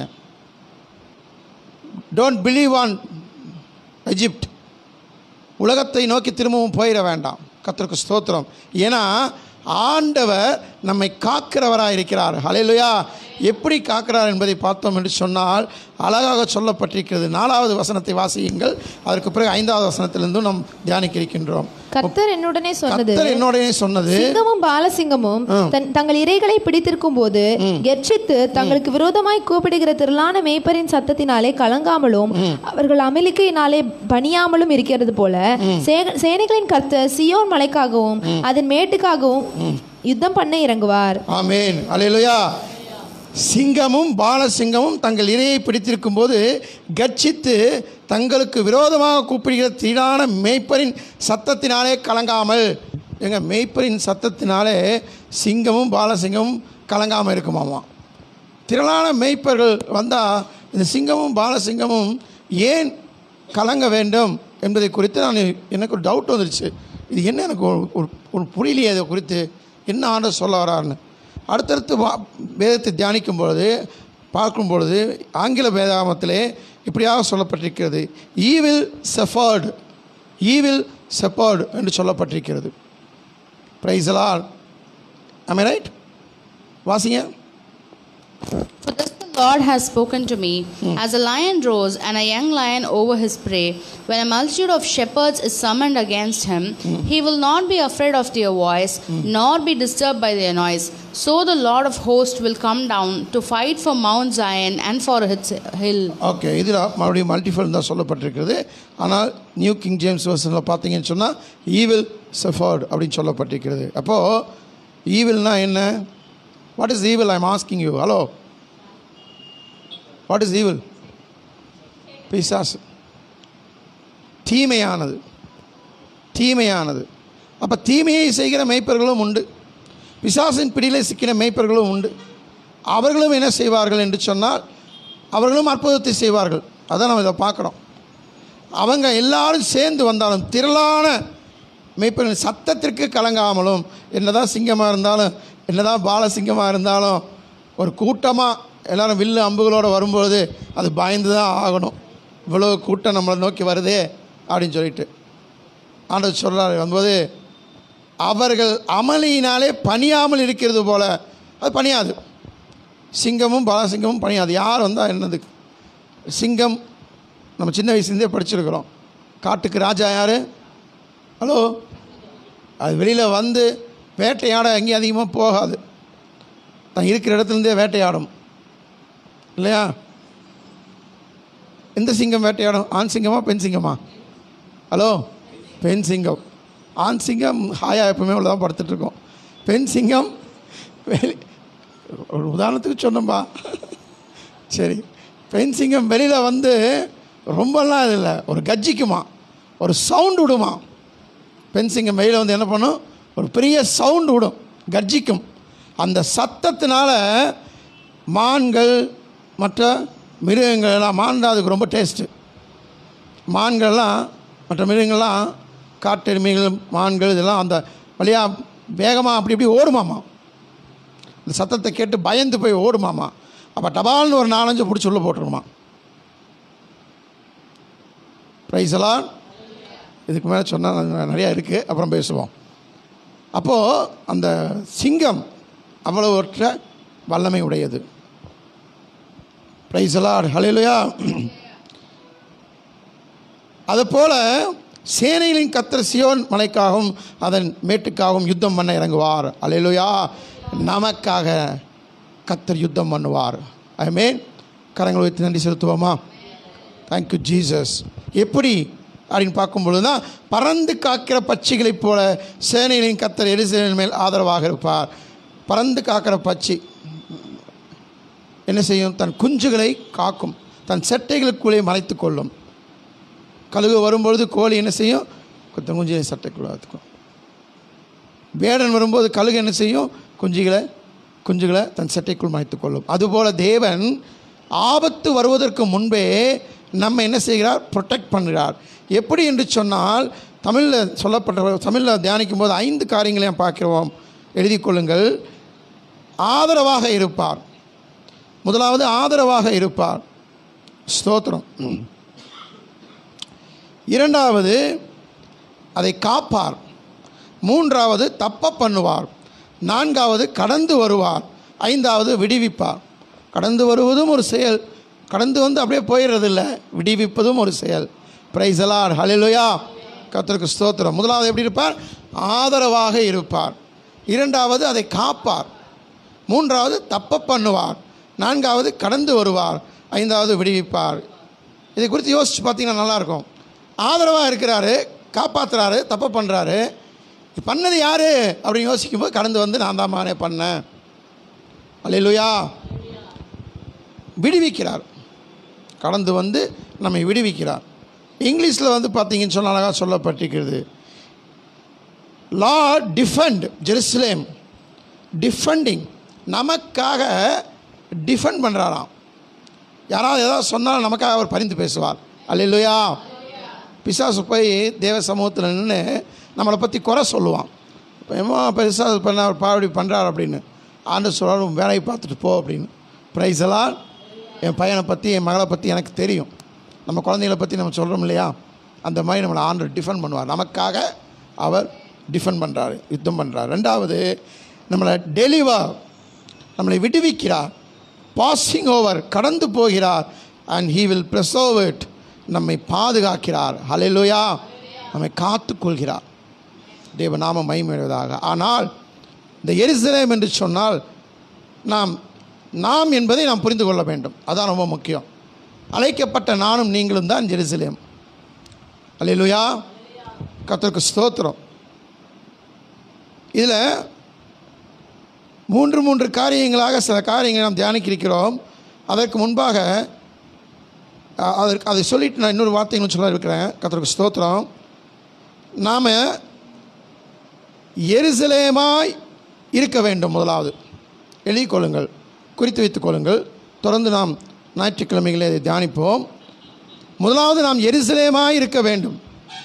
டோன்ட் பிலீவ் ஆன் எஜிப்ட் உலகத்தை நோக்கி திரும்பவும் போயிட வேண்டாம் கர்த்தருக்கு ஸ்தோத்திரம் ஏன்னா ஆண்டவர் நம்மை காக்கிறவராக இருக்கிறார் ஹalleluya எப்படி காக்கிறார் என்பதை பார்த்தோம் என்று சொன்னால் அழகாக சொல்லப்பட்டிருக்கிறது நாலாவது வசனத்தை வாசியுங்கள் அதற்கு பிறகு ஐந்தாவது வசனத்திலிருந்தும் நாம் தியானிக்க இருக்கின்றோம் கர்த்தர் என்னுடனே சொன்னது கர்த்தர் என்னோடனே சொன்னது சிங்கமும் பாலசிங்கமும் தன் தங்கள் இரைகளை பிடித்திருக்கும் போது கெர்ச்சித்து தங்களுக்கு விரோதமாய் கூப்பிடுகிற திரளான மேய்ப்பரின் சத்தத்தினாலே கலங்காமலும் அவர்கள் அமெரிக்கையினாலே பணியாமலும் இருக்கிறது போல சே- சேனைகளின் கர்த்தர் சியோன் மலைக்காகவும் அதன் மேட்டுக்காகவும் யுத்தம் பண்ண இறங்குவார் ஆமேன் அல்லேலூயா சிங்கமும் பாலசிங்கமும் தங்கள் இரையை பிடித்திருக்கும் போது கர்ச்சித்து தங்களுக்கு விரோதமாக கூப்பிடுகிற திடான மேய்ப்பரின் சத்தத்தினாலே கலங்காமல் எங்க மேய்ப்பரின் சத்தத்தினாலே சிங்கமும் பாலசிங்கமும் கலங்காமல் இருக்குமாமா திரளான மேய்ப்பர்கள் வந்தால் இந்த சிங்கமும் பாலசிங்கமும் ஏன் கலங்க வேண்டும் என்பதை குறித்து நான் எனக்கு ஒரு டவுட் வந்துருச்சு இது என்ன எனக்கு ஒரு ஒரு- ஒரு புரியலையே இதை குறித்து என்ன ஆண்டவர் சொல்ல வராருன்னு அடுத்தடுத்து வா வேதத்தை தியானிக்கும் பொழுது பார்க்கும் பொழுது ஆங்கில வேதாமத்திலே இப்படியாக சொல்லப்பட்டிருக்கிறது ஈவில் செஃபர்டு ஈவில் செஃபர்டு என்று சொல்லப்பட்டிருக்கிறது பிரைசலால் ஐ ரைட் வாசிங்க For thus the Lord has spoken to me, as a lion roars and a young lion over his prey, when a multitude of shepherds is summoned against him, he will not be afraid of their voice, nor be disturbed by their noise. So the Lord of hosts will come down to fight for Mount Zion and for its hill. Okay இதில் மறுபடியும் மல்டிஃபல் தான் சொல்லப்பட்டிருக்கிறது ஆனால் new king James வருஷனில் பார்த்தீங்கன்னு சொன்னால் evil Seifert அப்படின்னு சொல்லப்பட்டிருக்கிறது அப்போது ஈவில்னா என்ன what is evil I'm asking you hello what is evil பிசாஸ் தீமையானது தீமையானது அப்போ தீமையை செய்கிற மேய்ப்பர்களும் உண்டு பிசாசின் பிடியிலே சிக்கின மேய்ப்பர்களும் உண்டு அவர்களும் என்ன செய்வார்கள் என்று சொன்னால் அவர்களும் அற்புதத்தை செய்வார்கள் அதான் நம்ம இதை பார்க்குறோம் அவங்க எல்லாரும் சேர்ந்து வந்தாலும் திரளான மெய்ப்பெண் சத்தத்திற்கு கலங்காமலும் என்னதான் சிங்கமாக இருந்தாலும் என்னதான் பாலசிங்கமாக இருந்தாலும் ஒரு கூட்டமாக எல்லாரும் வில்லு அம்புகளோடு வரும்பொழுது அது பயந்து தான் ஆகணும் இவ்வளோ கூட்டம் நம்மளை நோக்கி வருதே அப்படின்னு சொல்லிட்டு ஆண்டவர் சொல்கிறார் வரும்போது அவர்கள் அமளியினாலே பணியாமல் இருக்கிறது போல அது பணியாது சிங்கமும் பாலசிங்கமும் பணியாது யார் வந்தால் என்னது சிங்கம் நம்ம சின்ன வயசுலேருந்தே படிச்சிருக்கிறோம் காட்டுக்கு ராஜா யார் ஹலோ அது வெளியில் வந்து வேட்டையாட எங்கேயும் அதிகமாக போகாது தான் இருக்கிற இடத்துலேருந்தே வேட்டையாடும் இல்லையா எந்த சிங்கம் வேட்டையாடும் ஆண் சிங்கமா பெண் சிங்கமா ஹலோ பெண் சிங்கம் ஆண் சிங்கம் ஹாயா எப்பவுமே உள்ளதான் படுத்துட்ருக்கோம் பெண் சிங்கம் வெளி ஒரு உதாரணத்துக்கு சொன்னோம்பா சரி பெண் சிங்கம் வெளியில் வந்து ரொம்பலாம் இது இல்லை ஒரு கஜ்ஜிக்குமா ஒரு சவுண்ட் விடுமா பெண் சிங்கம் வெளியில் வந்து என்ன பண்ணும் ஒரு பெரிய சவுண்ட் விடும் கர்ஜிக்கும் அந்த சத்தத்தினால மான்கள் மற்ற மிருகங்கள் எல்லாம் மான் தான் அதுக்கு ரொம்ப டேஸ்ட்டு மான்கள்லாம் மற்ற மிருகங்கள்லாம் காட்டெருமைகள் மான்கள் இதெல்லாம் அந்த வழியாக வேகமாக அப்படி இப்படி ஓடுமாமா இந்த சத்தத்தை கேட்டு பயந்து போய் ஓடுமாமா அப்போ டபால்னு ஒரு நாலஞ்சு பிடிச்சி உள்ள போட்டுருமா ப்ரைஸெல்லாம் இதுக்கு மேலே சொன்னால் நிறையா இருக்குது அப்புறம் பேசுவோம் அப்போது அந்த சிங்கம் அவ்வளவற்ற வல்லமை உடையது ப்ரைஸலார் ஹலையிலையா அதுபோல் சேனைகளின் கத்தர் சியோன் மலைக்காகவும் அதன் மேட்டுக்காகவும் யுத்தம் பண்ண இறங்குவார் அலையிலுயா நமக்காக கத்தர் யுத்தம் பண்ணுவார் ஐ மீன் கரங்களை வைத்து நன்றி செலுத்துவோமா தேங்க்யூ ஜீசஸ் எப்படி அப்படின்னு பார்க்கும்பொழுது தான் பறந்து காக்கிற பட்சிகளைப் போல சேனைகளின் கத்தர் எரிசலின் மேல் ஆதரவாக இருப்பார் பறந்து காக்கிற பட்சி என்ன செய்யும் தன் குஞ்சுகளை காக்கும் தன் செட்டைகளுக்குள்ளே மறைத்து கொள்ளும் கழுகு வரும்பொழுது கோழி என்ன செய்யும் தன் குஞ்சுகளை சட்டைக்குள்ளே வைத்துக்கும் வேடன் வரும்போது கழுகு என்ன செய்யும் குஞ்சுகளை குஞ்சுகளை தன் சட்டைக்குள் மறைத்து கொள்ளும் அதுபோல் தேவன் ஆபத்து வருவதற்கு முன்பே நம்ம என்ன செய்கிறார் ப்ரொடெக்ட் பண்ணுகிறார் எப்படி என்று சொன்னால் தமிழில் சொல்லப்பட்ட தமிழில் தியானிக்கும் போது ஐந்து காரியங்களையும் பார்க்கிறோம் எழுதி கொள்ளுங்கள் ஆதரவாக இருப்பார் முதலாவது ஆதரவாக இருப்பார் ஸ்தோத்திரம் இரண்டாவது அதை காப்பார் மூன்றாவது தப்ப பண்ணுவார் நான்காவது கடந்து வருவார் ஐந்தாவது விடுவிப்பார் கடந்து வருவதும் ஒரு செயல் கடந்து வந்து அப்படியே போயிடுறதில்ல விடுவிப்பதும் ஒரு செயல் பிரைசலார் ஹலிலுயா கர்த்தருக்கு ஸ்தோத்திரம் முதலாவது எப்படி இருப்பார் ஆதரவாக இருப்பார் இரண்டாவது அதை காப்பார் மூன்றாவது தப்ப பண்ணுவார் நான்காவது கடந்து வருவார் ஐந்தாவது விடுவிப்பார் இதை குறித்து யோசித்து பார்த்தீங்கன்னா நல்லாயிருக்கும் ஆதரவாக இருக்கிறாரு காப்பாற்றுறாரு தப்பு பண்ணுறாரு பண்ணது யார் அப்படின்னு யோசிக்கும்போது கடந்து வந்து நான் தான் மானே பண்ணேன் அல்லையா விடுவிக்கிறார் கடந்து வந்து நம்மை விடுவிக்கிறார் இங்கிலீஷில் வந்து பார்த்தீங்கன்னு சொன்னால் அழகாக சொல்லப்பட்டிருக்கிறது லா டிஃபெண்ட் ஜெருசலேம் டிஃபெண்டிங் நமக்காக டிஃபெண்ட் பண்ணுறாராம் யாராவது ஏதாவது சொன்னாலும் நமக்காக அவர் பரிந்து பேசுவார் அல்லையா பிசாசு போய் தேவ சமூகத்தில் நின்று நம்மளை பற்றி குறை சொல்லுவான் இப்போ ஏமா பிசாசு பண்ண பாவடி பண்ணுறார் அப்படின்னு ஆண்டு சொல்கிறார் உன் வேலையை பார்த்துட்டு போ அப்படின்னு ப்ரைஸ் எல்லாம் என் பையனை பற்றி என் மகளை பற்றி எனக்கு தெரியும் நம்ம குழந்தைகளை பற்றி நம்ம சொல்கிறோம் இல்லையா அந்த மாதிரி நம்மளை ஆண்டு டிஃபெண்ட் பண்ணுவார் நமக்காக அவர் டிஃபெண்ட் பண்ணுறாரு யுத்தம் பண்ணுறார் ரெண்டாவது நம்மளை டெலிவர் நம்மளை விடுவிக்கிறார் பாசிங் ஓவர் கடந்து போகிறார் and he will preserve it நம்மை பாதுகாக்கிறார் ஹalleluya நம்மை காத்துக்கொள்கிறார் தேவ நாம மகிமையுள்ளதாக ஆனால் இந்த எருசலேம் என்று சொன்னால் நாம் நாம் என்பதை நாம் புரிந்து கொள்ள வேண்டும் அதான் ரொம்ப முக்கியம் அழைக்கப்பட்ட நானும் நீங்களும் தான் ஜெருசலேம் அல்லேலூயா கர்த்தருக்கு ஸ்தோத்திரம் இதில் மூன்று மூன்று காரியங்களாக சில காரியங்களை நாம் தியானிக்க இருக்கிறோம் அதற்கு முன்பாக அ- அதற்கு அதை சொல்லிட்டு நான் இன்னொரு வார்த்தைகளும் சொல்ல இருக்கிறேன் கர்த்தருக்கு ஸ்தோத்திரம் நாம் எருசலேமாய் இருக்க வேண்டும் முதலாவது எழுதிக் கொள்ளுங்கள் குறித்து வைத்துக் கொள்ளுங்கள் தொடர்ந்து நாம் ஞாயிற்றுக்கிழமைகளை இதை தியானிப்போம் முதலாவது நாம் எருசலேமாய் இருக்க வேண்டும்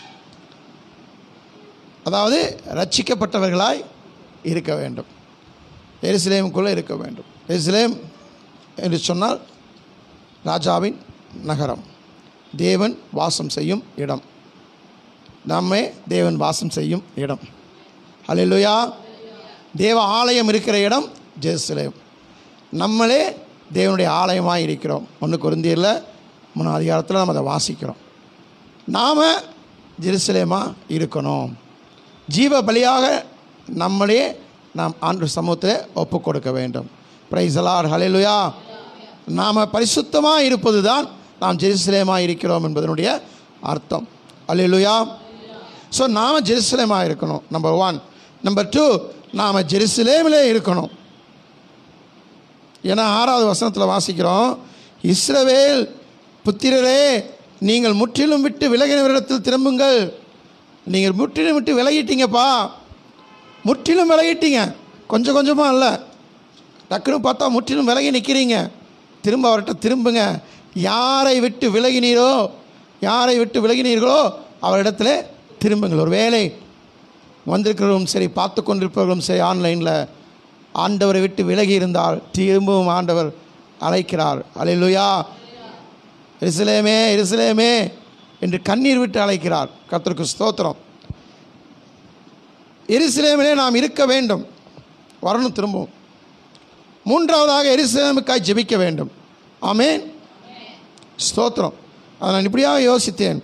அதாவது ரட்சிக்கப்பட்டவர்களாய் இருக்க வேண்டும் எருசலேமுக்குள்ளே இருக்க வேண்டும் எருசலேம் என்று சொன்னால் ராஜாவின் நகரம் தேவன் வாசம் செய்யும் இடம் நம்மே தேவன் வாசம் செய்யும் இடம் அல்லேலூயா தேவ ஆலயம் இருக்கிற இடம் ஜெருசலேம் நம்மளே தேவனுடைய ஆலயமாக இருக்கிறோம் ஒன்று குருந்தியில் மூணு அதிகாரத்தில் நம்ம அதை வாசிக்கிறோம் நாம் ஜெருசலேமாக இருக்கணும் ஜீவ பலியாக நம்மளே நாம் ஆண்டு சமூகத்தில் ஒப்பு கொடுக்க வேண்டும் பிரைசலார் ஹalleluya நாம் பரிசுத்தமாக இருப்பது தான் நாம் ஜெருசலேமாக இருக்கிறோம் என்பதனுடைய அர்த்தம் ஹalleluya ஸோ நாம் ஜெருசலேமாக இருக்கணும் நம்பர் ஒன் நம்பர் டூ நாம் ஜெருசலேமிலே இருக்கணும் ஏன்னா ஆறாவது வசனத்தில் வாசிக்கிறோம் இஸ்ரவேல் புத்திரரே நீங்கள் முற்றிலும் விட்டு விலகினவரிடத்தில் திரும்புங்கள் நீங்கள் முற்றிலும் விட்டு விலகிட்டீங்கப்பா முற்றிலும் விலகிட்டீங்க கொஞ்சம் கொஞ்சமாக இல்லை டக்குன்னு பார்த்தா முற்றிலும் விலகி நிற்கிறீங்க திரும்ப அவர்கிட்ட திரும்புங்க யாரை விட்டு விலகினீரோ யாரை விட்டு விலகினீர்களோ அவரிடத்துல திரும்புங்கள் ஒரு வேலை வந்திருக்கிறவரும் சரி பார்த்து கொண்டிருப்பவர்களும் சரி ஆன்லைனில் ஆண்டவரை விட்டு விலகி இருந்தால் திரும்பவும் ஆண்டவர் அழைக்கிறார் அலையிலுயா எருசலேமே எருசலேமே என்று கண்ணீர் விட்டு அழைக்கிறார் கர்த்தருக்கு ஸ்தோத்திரம் எருசலேமிலே நாம் இருக்க வேண்டும் வரணும் திரும்பவும் மூன்றாவதாக எருசலேமுக்காய் ஜெபிக்க வேண்டும் ஆமென் ஸ்தோத்திரம் அதை நான் இப்படியாக யோசித்தேன்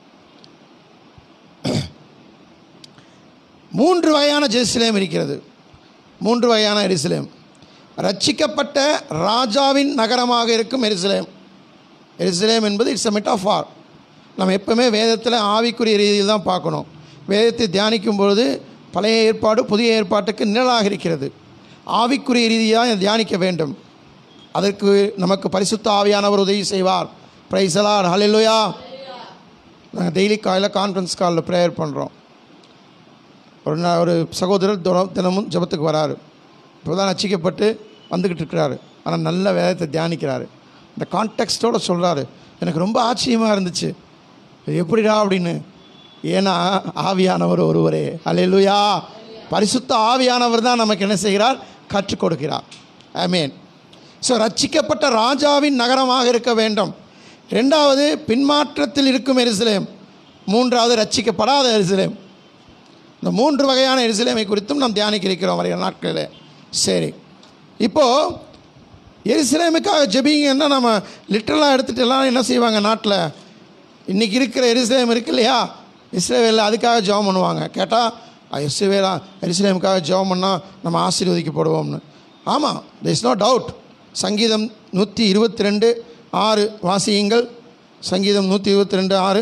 மூன்று வகையான ஜெருசலேம் இருக்கிறது மூன்று வகையான எருசலேம் ரட்சிக்கப்பட்ட ராஜாவின் நகரமாக இருக்கும் எருசலேம் எருசலேம் என்பது இட்ஸ் அ மெட்டாஃபார் நம்ம எப்பவுமே வேதத்தில் ஆவிக்குரிய ரீதியில் தான் பார்க்கணும் வேதத்தை தியானிக்கும் பொழுது பழைய ஏற்பாடு புதிய ஏற்பாட்டுக்கு நிழலாக இருக்கிறது ஆவிக்குரிய ரீதியாக தியானிக்க வேண்டும் அதற்கு நமக்கு பரிசுத்த ஆவியானவர் உதவி செய்வார் பிரைசலார் ஹalleluya நாங்கள் டெய்லி காலையில் கான்ஃபரன்ஸ் காலில் ப்ரேயர் பண்ணுறோம் ஒரு நா- ஒரு சகோதரர் தினம் தினமும் ஜெபத்துக்கு வராரு இப்போ தான் ரசிக்கப்பட்டு வந்துக்கிட்டு இருக்கிறாரு ஆனால் நல்ல வேதத்தை தியானிக்கிறாரு இந்த கான்டெக்ஸ்டோடு சொல்கிறாரு எனக்கு ரொம்ப ஆச்சரியமாக இருந்துச்சு இது எப்படிடா அப்படின்னு ஏன்னா ஆவியானவர் ஒருவரே அல்லேலூயா பரிசுத்த ஆவியானவர் தான் நமக்கு என்ன செய்கிறார் கற்றுக் கொடுக்கிறார் ஆமேன் ஸோ ரட்சிக்கப்பட்ட ராஜாவின் நகரமாக இருக்க வேண்டும் ரெண்டாவது பின்மாற்றத்தில் இருக்கும் எருசலேம் மூன்றாவது ரட்சிக்கப்படாத எருசலேம் இந்த மூன்று வகையான எருசலேமை குறித்தும் நாம் தியானிக்க இருக்கிறோம் வரைய நாட்களில் சரி இப்போது எருசலேமுக்காக ஜெபிங்கன்னா நம்ம லிட்டரலாக எடுத்துகிட்டு எல்லாம் என்ன செய்வாங்க நாட்டில் இன்றைக்கி இருக்கிற எருசலேம் இருக்கு இல்லையா இஸ்ரேவேலில் அதுக்காக ஜெபம் பண்ணுவாங்க கேட்டால் இஸ்ரேவேலா எருசலேமுக்காக ஜெபம் பண்ணால் நம்ம ஆசீர்வதிக்கப்படுவோம்னு ஆமாம் there இஸ் நோ டவுட் சங்கீதம் நூற்றி இருபத்தி ரெண்டு ஆறு வாசியுங்கள் சங்கீதம் நூற்றி இருபத்தி ரெண்டு ஆறு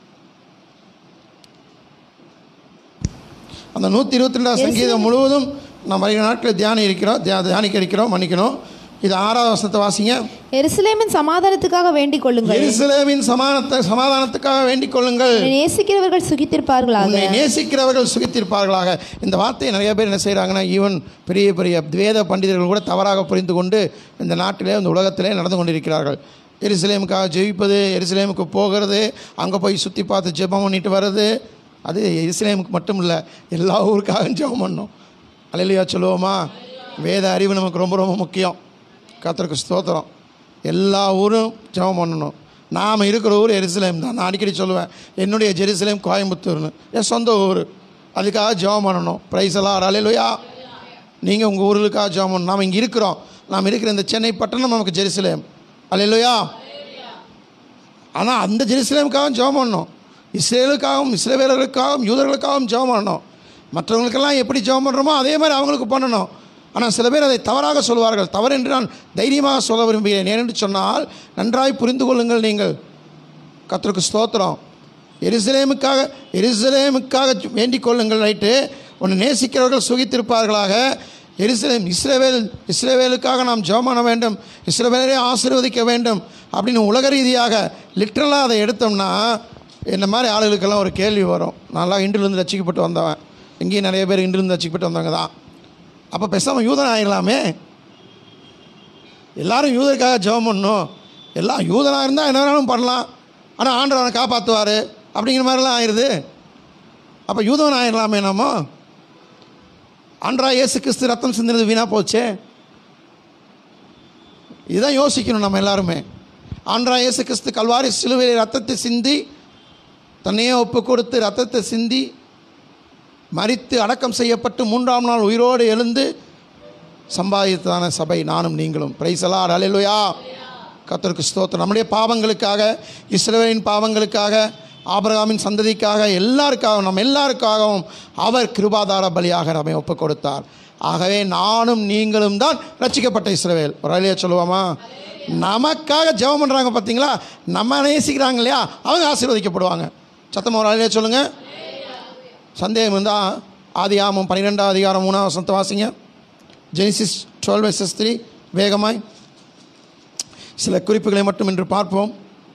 அந்த நூற்றி இருபத்தி ரெண்டாம் சங்கீதம் முழுவதும் நம்ம வருகிற நாட்களில் தியானம் இருக்கிறோம் தியா- தியானிக்க இருக்கிறோம் மன்னிக்கணும் இது ஆறாவது வசனத்தை வாசிங்க எருசலேமின் சமாதானத்துக்காக வேண்டிக் கொள்ளுங்கள் எருசலேமின் சமானத்தை சமாதானத்துக்காக வேண்டிக் கொள்ளுங்கள் உன்னை நேசிக்கிறவர்கள் சுகித்திருப்பார்களாக உன்னை நேசிக்கிறவர்கள் சுகித்திருப்பார்களாக இந்த வார்த்தையை நிறைய பேர் என்ன செய்கிறாங்கன்னா ஈவன் பெரிய பெரிய வேத பண்டிதர்கள் கூட தவறாக புரிந்து கொண்டு இந்த நாட்டிலே இந்த உலகத்திலே நடந்து கொண்டிருக்கிறார்கள் எருசலேமுக்காக ஜெயிப்பது எருசலேமுக்கு போகிறது அங்கே போய் சுற்றி பார்த்து ஜெபம் பண்ணிட்டு வர்றது அது எருசலேமுக்கு மட்டும் இல்லை எல்லா ஊருக்காகவும் ஜெபம் பண்ணணும் அலையிலையா சொல்லுவோமா வேத அறிவு நமக்கு ரொம்ப ரொம்ப முக்கியம் கர்த்தருக்கு ஸ்தோத்திரம் எல்லா ஊரும் ஜெபம் பண்ணணும் நாம் இருக்கிற ஊர் எருசலேம் தான் நான் அடிக்கடி சொல்லுவேன் என்னுடைய ஜெருசலேம் கோயம்புத்தூர்னு என் சொந்த ஊர் அதுக்காக ஜெபம் பண்ணணும் ப்ரைஸ் எல்லாம் அலையிலையா நீங்கள் உங்கள் ஊர்களுக்காக ஜெபம் பண்ணணும் நாம் இங்கே இருக்கிறோம் நாம் இருக்கிற இந்த சென்னை பட்டணம் நமக்கு ஜெருசலேம் அல்லையா ஆனால் அந்த ஜெருசலேமுக்காகவும் ஜெபம் பண்ணணும் இஸ்ரேலுக்காகவும் இஸ்ரேவேலர்களுக்காகவும் யூதர்களுக்காகவும் ஜெபம் பண்ணணும் மற்றவங்களுக்கெல்லாம் எப்படி ஜெபம் பண்ணுறோமோ அதே மாதிரி அவங்களுக்கு பண்ணணும் ஆனால் சில பேர் அதை தவறாக சொல்வார்கள் தவறு என்று நான் தைரியமாக சொல்ல விரும்புகிறேன் ஏனென்று சொன்னால் நன்றாய் புரிந்து கொள்ளுங்கள் நீங்கள் கர்த்தருக்கு ஸ்தோத்திரம் எருசலேமுக்காக எருசலேமுக்காக வேண்டிக் கொள்ளுங்கள் ரைட்டு உன்னை நேசிக்கிறவர்கள் சுகித்திருப்பார்களாக எருசலேம் இஸ்ரவேல் இஸ்ரவேலுக்காக நாம் ஜெபம் பண்ண வேண்டும் இஸ்ரவேலை ஆசீர்வதிக்க வேண்டும் அப்படின்னு உலக ரீதியாக லிட்ரலாக அதை எடுத்தோம்னா என்ன மாதிரி ஆளுகளுக்கெல்லாம் ஒரு கேள்வி வரும் நல்லா இன்றிலிருந்து ரசிக்கப்பட்டு வந்தவன் இங்கேயும் நிறைய பேர் இன்றிலிருந்து ரசிக்கப்பட்டு வந்தவங்க தான் அப்போ பேசாமல் யூதன் ஆயிடலாமே எல்லாரும் யூதருக்காக ஜெபம் பண்ணணும் எல்லாம் யூதனாக இருந்தால் என்ன வேணாலும் பண்ணலாம் ஆனால் ஆண்டவர் அவனை காப்பாற்றுவார் அப்படிங்கிற மாதிரிலாம் ஆயிடுது அப்போ யூதவன் ஆயிடலாமே நாம ஆண்டரா இயேசு கிறிஸ்து ரத்தம் சிந்தினது வீணாக போச்சே இதுதான் யோசிக்கணும் நம்ம எல்லாருமே ஆண்டரா இயேசு கிறிஸ்து கல்வாரி சிலுவையில் ரத்தத்தை சிந்தி தன்னையே ஒப்பு கொடுத்து ரத்தத்தை சிந்தி மரித்து அடக்கம் செய்யப்பட்டு மூன்றாம் நாள் உயிரோடு எழுந்து சம்பாதித்ததான சபை நானும் நீங்களும் பிரைசலார் அலையிலுயா கர்த்தருக்கு ஸ்தோத்திரம் நம்முடைய பாவங்களுக்காக இஸ்ரவேலின் பாவங்களுக்காக ஆபிரகாமின் சந்ததிக்காக எல்லாருக்காகவும் நம்ம எல்லாருக்காகவும் அவர் கிருபாதார பலியாக நம்மை ஒப்பு கொடுத்தார் ஆகவே நானும் நீங்களும் தான் ரட்சிக்கப்பட்ட இஸ்ரவேல் ஒரு அலையா சொல்லுவோமா நமக்காக ஜெபம் பண்ணுறாங்க பார்த்தீங்களா நம்ம நேசிக்கிறாங்க இல்லையா அவங்க ஆசீர்வதிக்கப்படுவாங்க சத்தமாக ஒரு அலையா சொல்லுங்கள் சந்தேகம் இருந்தால் ஆதி ஆமம் பன்னிரெண்டாம் அதிகாரம் மூணாம் வசனத்தை வாசிங்க ஜெனிசிஸ் டுவெல் வெசஸ் த்ரீ வேகமாய் சில குறிப்புகளை மட்டும் இன்று பார்ப்போம்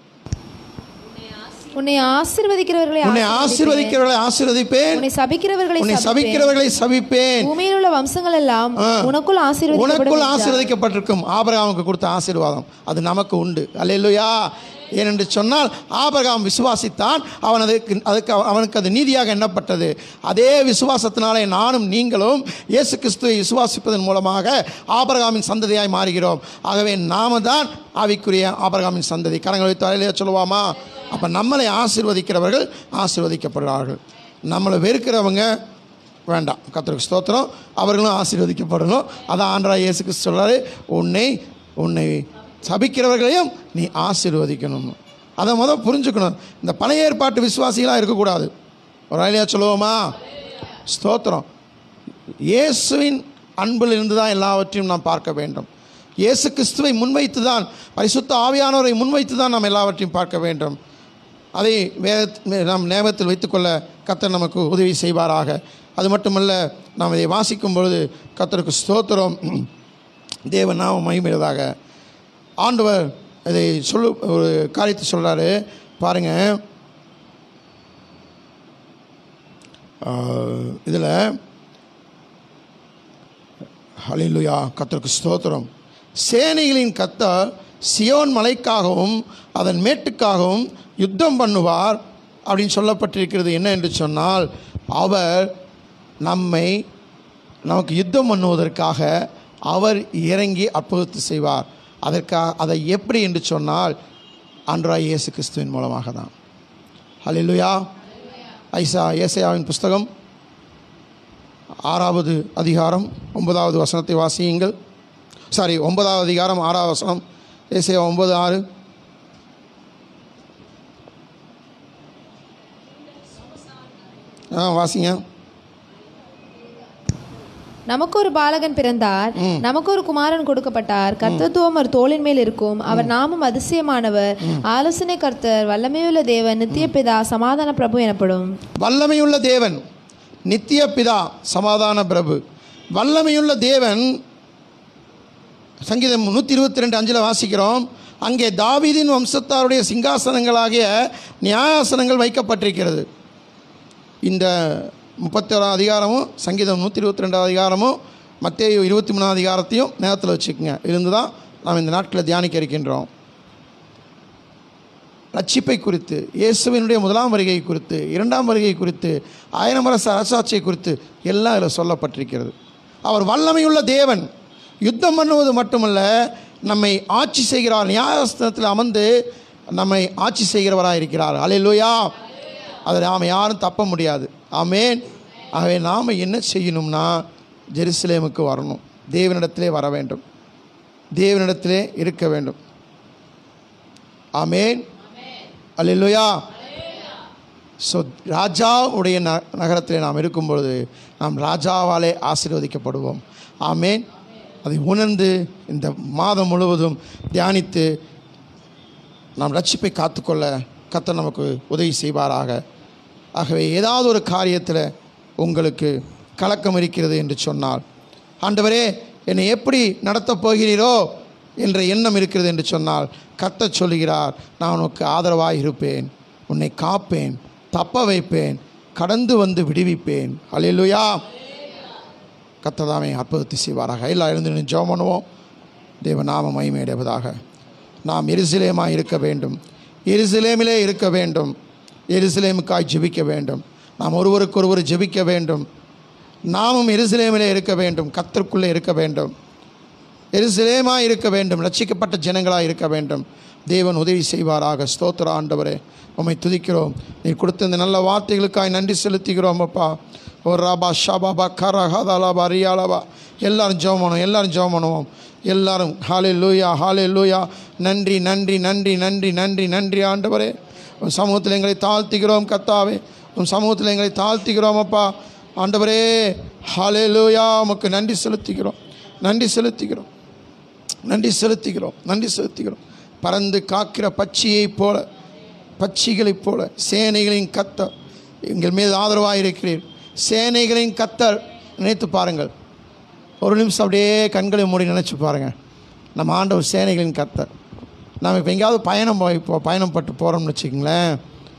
உன்னை ஆசீர்வதிக்கிறவர்களை உன்னை ஆசீர்வதிப்பேன். ஆசீர்வதிக்கிறவர்களை ஆசீர்வதிப்பேன் உன்னை சபிக்கிறவர்களை உன்னை சபிப்பேன். சபிக்கிறவர்களை சபிப்பேன் பூமியில் உள்ள வம்சங்கள் எல்லாம் ஆ. உனக்குள் ஆசீர்வதிக்கப்படும் உனக்குள் என்றார். ஆசீர்வதிக்கப்பட்டிருக்கும் ஆபிரகாமுக்கு கொடுத்த ஆசீர்வாதம் அது நமக்கு உண்டு அல்லேலூயா ஏனென்று சொன்னால் ஆபிரகாம் விசுவாசித்தான் அவன் அதுக்கு அதுக்கு அவ- அவனுக்கு அது நீதியாக எண்ணப்பட்டது அதே விசுவாசத்தினாலே நானும் நீங்களும் இயேசு கிறிஸ்துவை விசுவாசிப்பதன் மூலமாக ஆபிரகாமின் சந்ததியாய் மாறுகிறோம் ஆகவே நாம தான் ஆவிக்குரிய ஆபிரகாமின் சந்ததி கரங்களை வைத்து அலையிலே சொல்லுவாமா அப்போ நம்மளை ஆசீர்வதிக்கிறவர்கள் ஆசீர்வதிக்கப்படுகிறார்கள் நம்மளை வெறுக்கிறவங்க வேண்டாம் கர்த்தருக்கு ஸ்தோத்திரம் அவர்களும் ஆசீர்வதிக்கப்படணும் அதான் ஆண்டரா இயேசு கிறிஸ்து சொல்றாரு உன்னை உன்னை சபிக்கிறவர்களையும் நீ ஆசீர்வதிக்கணும் அதை முதல் புரிஞ்சுக்கணும் இந்த பழைய ஏற்பாட்டு விசுவாசிகளாக இருக்கக்கூடாது ஒரு வேலையா சொல்லுவோமா ஸ்தோத்திரம் இயேசுவின் அன்பில் இருந்து தான் எல்லாவற்றையும் நாம் பார்க்க வேண்டும் இயேசு கிறிஸ்துவை முன்வைத்து தான் பரிசுத்த ஆவியானவரை முன்வைத்து தான் நாம் எல்லாவற்றையும் பார்க்க வேண்டும் அதை வேத நாம் நேமத்தில் வைத்துக்கொள்ள கர்த்தர் நமக்கு உதவி செய்வாராக அது மட்டுமல்ல நாம் இதை வாசிக்கும் பொழுது கர்த்தருக்கு ஸ்தோத்திரம் தேவ நாம மகிமையதாக ஆண்டவர் இதை சொல்லு ஒரு காரியத்தை சொல்கிறாரு பாருங்கள் இதில் ஹலிலுயா கர்த்தருக்கு ஸ்தோத்திரம் சேனைகளின் கர்த்தர் சியோன் மலைக்காகவும் அதன் மேட்டுக்காகவும் யுத்தம் பண்ணுவார் அப்படின்னு சொல்லப்பட்டிருக்கிறது என்ன என்று சொன்னால் அவர் நம்மை நமக்கு யுத்தம் பண்ணுவதற்காக அவர் இறங்கி அற்புதத்தை செய்வார் அதற்காக அதை எப்படி என்று சொன்னால் ஆண்டராய் இயேசு கிறிஸ்துவின் மூலமாக தான் ஹலிலுயா ஐசா ஏசையாவின் புஸ்தகம் ஆறாவது அதிகாரம் ஒன்பதாவது வசனத்தை வாசியுங்கள் சாரி ஒன்பதாவது அதிகாரம் ஆறாவது வசனம் ஏசையா ஒன்பது ஆறு ஆ வாசிங்க நமக்கு ஒரு பாலகன் பிறந்தார் நமக்கு ஒரு குமாரன் கொடுக்கப்பட்டார் கர்த்தத்துவம் ஒரு தோளின் மேல் இருக்கும் அவர் நாமம் அதிசயமானவர் ஆலோசனை கர்த்தர் வல்லமையுள்ள தேவன் நித்திய பிதா சமாதான பிரபு எனப்படும் வல்லமையுள்ள தேவன் நித்திய பிதா சமாதான பிரபு வல்லமையுள்ள தேவன் சங்கீதம் நூற்றி இருபத்தி ரெண்டு அஞ்சில் வாசிக்கிறோம் அங்கே தாவீதின் வம்சத்தாருடைய சிங்காசனங்களாகிய நியாயாசனங்கள் வைக்கப்பட்டிருக்கிறது இந்த முப்பத்தோராம் அதிகாரமும் சங்கீதம் நூற்றி இருபத்தி ரெண்டாவது அதிகாரமும் மத்தேயு இருபத்தி மூணாவது அதிகாரத்தையும் நேரத்தில் வச்சுக்கோங்க இருந்து தான் நாம் இந்த நாட்களில் தியானிக்க இருக்கின்றோம் ரட்சிப்பை குறித்து இயேசுவினுடைய முதலாம் வருகை குறித்து இரண்டாம் வருகை குறித்து ஆயிரம் அரசு அரசாட்சியை குறித்து எல்லாம் இதில் சொல்லப்பட்டிருக்கிறது அவர் வல்லமையுள்ள தேவன் யுத்தம் பண்ணுவது மட்டுமல்ல நம்மை ஆட்சி செய்கிறார் நியாயஸ்தனத்தில் அமர்ந்து நம்மை ஆட்சி செய்கிறவராக இருக்கிறார் அலையிலோயா அதை நாம் யாரும் தப்ப முடியாது ஆமேன் ஆகவே நாம் என்ன செய்யணும்னா ஜெருசலேமுக்கு வரணும் தேவனிடத்திலே வர வேண்டும் தேவனிடத்திலே இருக்க வேண்டும் ஆமேன் அல்லேலூயா ஸோ ராஜாவுடைய ந நகரத்தில் நாம் இருக்கும் பொழுது நாம் ராஜாவாலே ஆசீர்வதிக்கப்படுவோம் ஆமேன் அதை உணர்ந்து இந்த மாதம் முழுவதும் தியானித்து நாம் ரட்சிப்பை காத்துக்கொள்ள கர்த்தர் நமக்கு உதவி செய்வாராக ஆகவே ஏதாவது ஒரு காரியத்தில் உங்களுக்கு கலக்கம் இருக்கிறது என்று சொன்னால் ஆண்டவரே என்னை எப்படி நடத்தப் போகிறீரோ என்ற எண்ணம் இருக்கிறது என்று சொன்னால் கர்த்தர் சொல்லுகிறார் நான் உனக்கு ஆதரவாக இருப்பேன் உன்னை காப்பேன் தப்ப வைப்பேன் கடந்து வந்து விடுவிப்பேன் அல்லேலூயா கத்ததாமே அற்புதத்தை செய்வாராக எல்லாம் எழுந்து ஜெபம் பண்ணுவோம் தேவ நாம மகிமையடைவதாக நாம் எருசலேமாக இருக்க வேண்டும் எருசலேமிலே இருக்க வேண்டும் எருசலேமுக்காய் ஜெபிக்க வேண்டும் நாம் ஒருவருக்கொருவர் ஜெபிக்க வேண்டும் நாமும் எருசலேமிலே இருக்க வேண்டும் கத்தருக்குள்ளே இருக்க வேண்டும் எருசலேமாக இருக்க வேண்டும் ரட்சிக்கப்பட்ட ஜனங்களாக இருக்க வேண்டும் தேவன் உதவி செய்வாராக ஸ்தோத்திர ஆண்டவரே உம்மை துதிக்கிறோம் நீ கொடுத்த இந்த நல்ல வார்த்தைகளுக்காய் நன்றி செலுத்துகிறோம் அப்பா ஓ ராபா ஷாபாபா கரா ஹாதாலாபா ரியாலாபா எல்லாரும் ஜெபம் பண்ணுவோம் எல்லாரும் ஜெபம் பண்ணுவோம் எல்லாரும் ஹாலே லூயா ஹாலே லூயா நன்றி நன்றி நன்றி நன்றி நன்றி நன்றி ஆண்டவரே உன் சமூகத்தில் எங்களை தாழ்த்துகிறோம் கத்தாவே உன் சமூகத்தில் எங்களை தாழ்த்துகிறோம் அப்பா ஆண்டவரே ஹாலே லூயா உமக்கு நன்றி செலுத்துகிறோம் நன்றி செலுத்துகிறோம் நன்றி செலுத்துகிறோம் நன்றி செலுத்துகிறோம் பறந்து காக்கிற பட்சியைப் போல பட்சிகளைப் போல சேனைகளின் கத்தர் எங்கள் மீது ஆதரவாக இருக்கிறீர் சேனைகளின் கத்தர் நினைத்து பாருங்கள் ஒரு நிமிஷம் அப்படியே கண்களை மூடி நினச்சி பாருங்கள் நம்ம ஆண்டவர் சேனைகளின் கத்தர் நம்ம இப்போ எங்கேயாவது பயணம் போய் இப்போ பயணம் பட்டு போகிறோம்னு வச்சுக்கோங்களேன்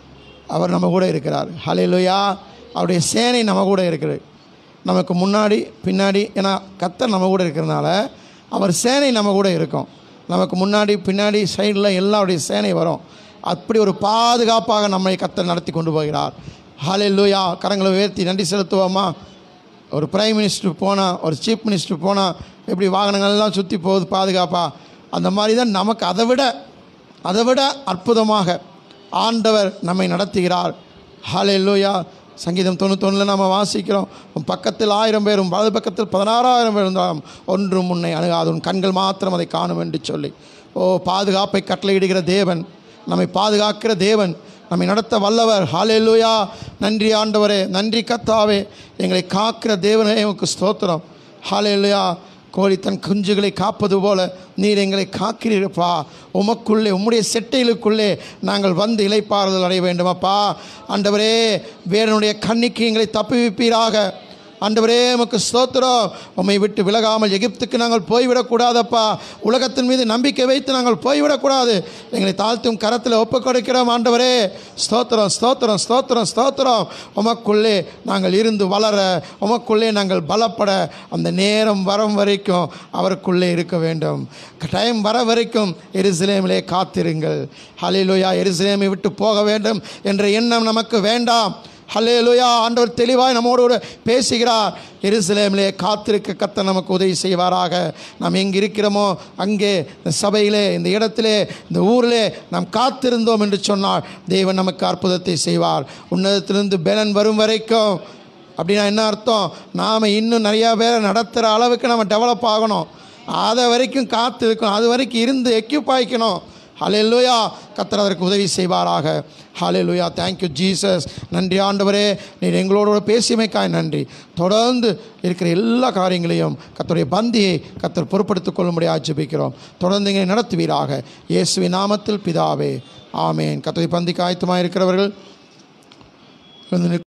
அவர் நம்ம கூட இருக்கிறார் ஹalleluya அவருடைய சேனை நம்ம கூட இருக்கிறது நமக்கு முன்னாடி பின்னாடி ஏன்னா கத்தர் நம்ம கூட இருக்கிறதுனால அவர் சேனை நம்ம கூட இருக்கும் நமக்கு முன்னாடி பின்னாடி சைடில் எல்லாருடைய சேனை வரும் அப்படி ஒரு பாதுகாப்பாக நம்மை கத்தர் நடத்தி கொண்டு போகிறார் ஹalleluya கரங்களை உயர்த்தி நன்றி செலுத்துவோமா ஒரு பிரைம் மினிஸ்டர் போனால் ஒரு சீஃப் மினிஸ்டர் போனால் எப்படி வாகனங்கள்லாம் சுற்றி போகுது பாதுகாப்பாக அந்த மாதிரி தான் நமக்கு அதை விட அதை விட அற்புதமாக ஆண்டவர் நம்மை நடத்துகிறார் ஹalleluya சங்கீதம் தொண்ணூத்தொன்னில் நாம் வாசிக்கிறோம் உன் பக்கத்தில் ஆயிரம் பேரும் வலது பக்கத்தில் பதினாறாயிரம் பேர் இருந்தாலும் ஒன்றும் முன்னை அணுகாது உன் கண்கள் மாத்திரம் அதை காணும் என்று சொல்லி ஓ பாதுகாப்பை கட்டளையிடுகிற தேவன் நம்மை பாதுகாக்கிற தேவன் நம்மை நடத்த வல்லவர் ஹalleluya நன்றி ஆண்டவரே நன்றி கத்தாவே எங்களை காக்கிற தேவனே உமக்கு ஸ்தோத்திரம் ஹalleluya கோழி தன் குஞ்சுகளை காப்பது போல நீர் எங்களை காக்கிறீரப்பா உமக்குள்ளே உம்முடைய செட்டைகளுக்குள்ளே நாங்கள் வந்து இலைப்பாறுதல் அடைய வேண்டுமப்பா ஆண்டவரே வேறனுடைய கண்ணிக்கு எங்களை தப்புவிப்பீராக ஆண்டவரே உமக்கு ஸ்தோத்திரம் உம்மை விட்டு விலகாமல் எகிப்துக்கு நாங்கள் போய்விடக்கூடாதப்பா உலகத்தின் மீது நம்பிக்கை வைத்து நாங்கள் போய்விடக்கூடாது எங்களை தாழ்த்தும் கரத்தில் ஒப்புக் கொடுக்கிறோம் ஆண்டவரே ஸ்தோத்திரம் ஸ்தோத்திரம் ஸ்தோத்திரம் ஸ்தோத்திரம் உமக்குள்ளே நாங்கள் இருந்து வளர உமக்குள்ளே நாங்கள் பலப்பட அந்த நேரம் வரும் வரைக்கும் அவருக்குள்ளே இருக்க வேண்டும் டைம் வர வரைக்கும் எருசலேமிலே காத்திருங்கள் ஹalleluya எருசலேமை விட்டு போக வேண்டும் என்ற எண்ணம் நமக்கு வேண்டாம் ஹல்லேலூயா ஆண்டவர் தெளிவாய் நம்மோடு கூட பேசுகிறார் எருசலேமிலே காத்திருக்க கத்த நமக்கு உதவி செய்வாராக நாம் எங்கே இருக்கிறோமோ அங்கே இந்த சபையிலே இந்த இடத்திலே இந்த ஊரிலே நாம் காத்திருந்தோம் என்று சொன்னால் தேவன் நமக்கு அற்புதத்தை செய்வார் உன்னதத்திலிருந்து பெலன் வரும் வரைக்கும் அப்படின்னா என்ன அர்த்தம் நாம் இன்னும் நிறையா பேரை நடத்துகிற அளவுக்கு நம்ம டெவலப் ஆகணும் அதை வரைக்கும் காத்து இருக்கணும் அது வரைக்கும் இருந்து எக்யூப் ஆகிக்கணும் ஹalleluya கத்தர் அதற்கு உதவி செய்வாராக ஹalleluya தேங்க்யூ ஜீசஸ் நன்றி ஆண்டவரே நீர் எங்களோட பேசியமைக்காய் நன்றி தொடர்ந்து இருக்கிற எல்லா காரியங்களையும் கத்தருடைய பந்தியை கத்தர் பொறுப்படுத்திக் கொள்ளும்படியாக ஜெபிக்கிறோம் தொடர்ந்து எங்களை நடத்துவீராக இயேசுவின் நாமத்தில் பிதாவே ஆமேன் கத்தருடைய பந்திக்கு ஆயத்தமாக இருக்கிறவர்கள் எழுந்து நிற்க-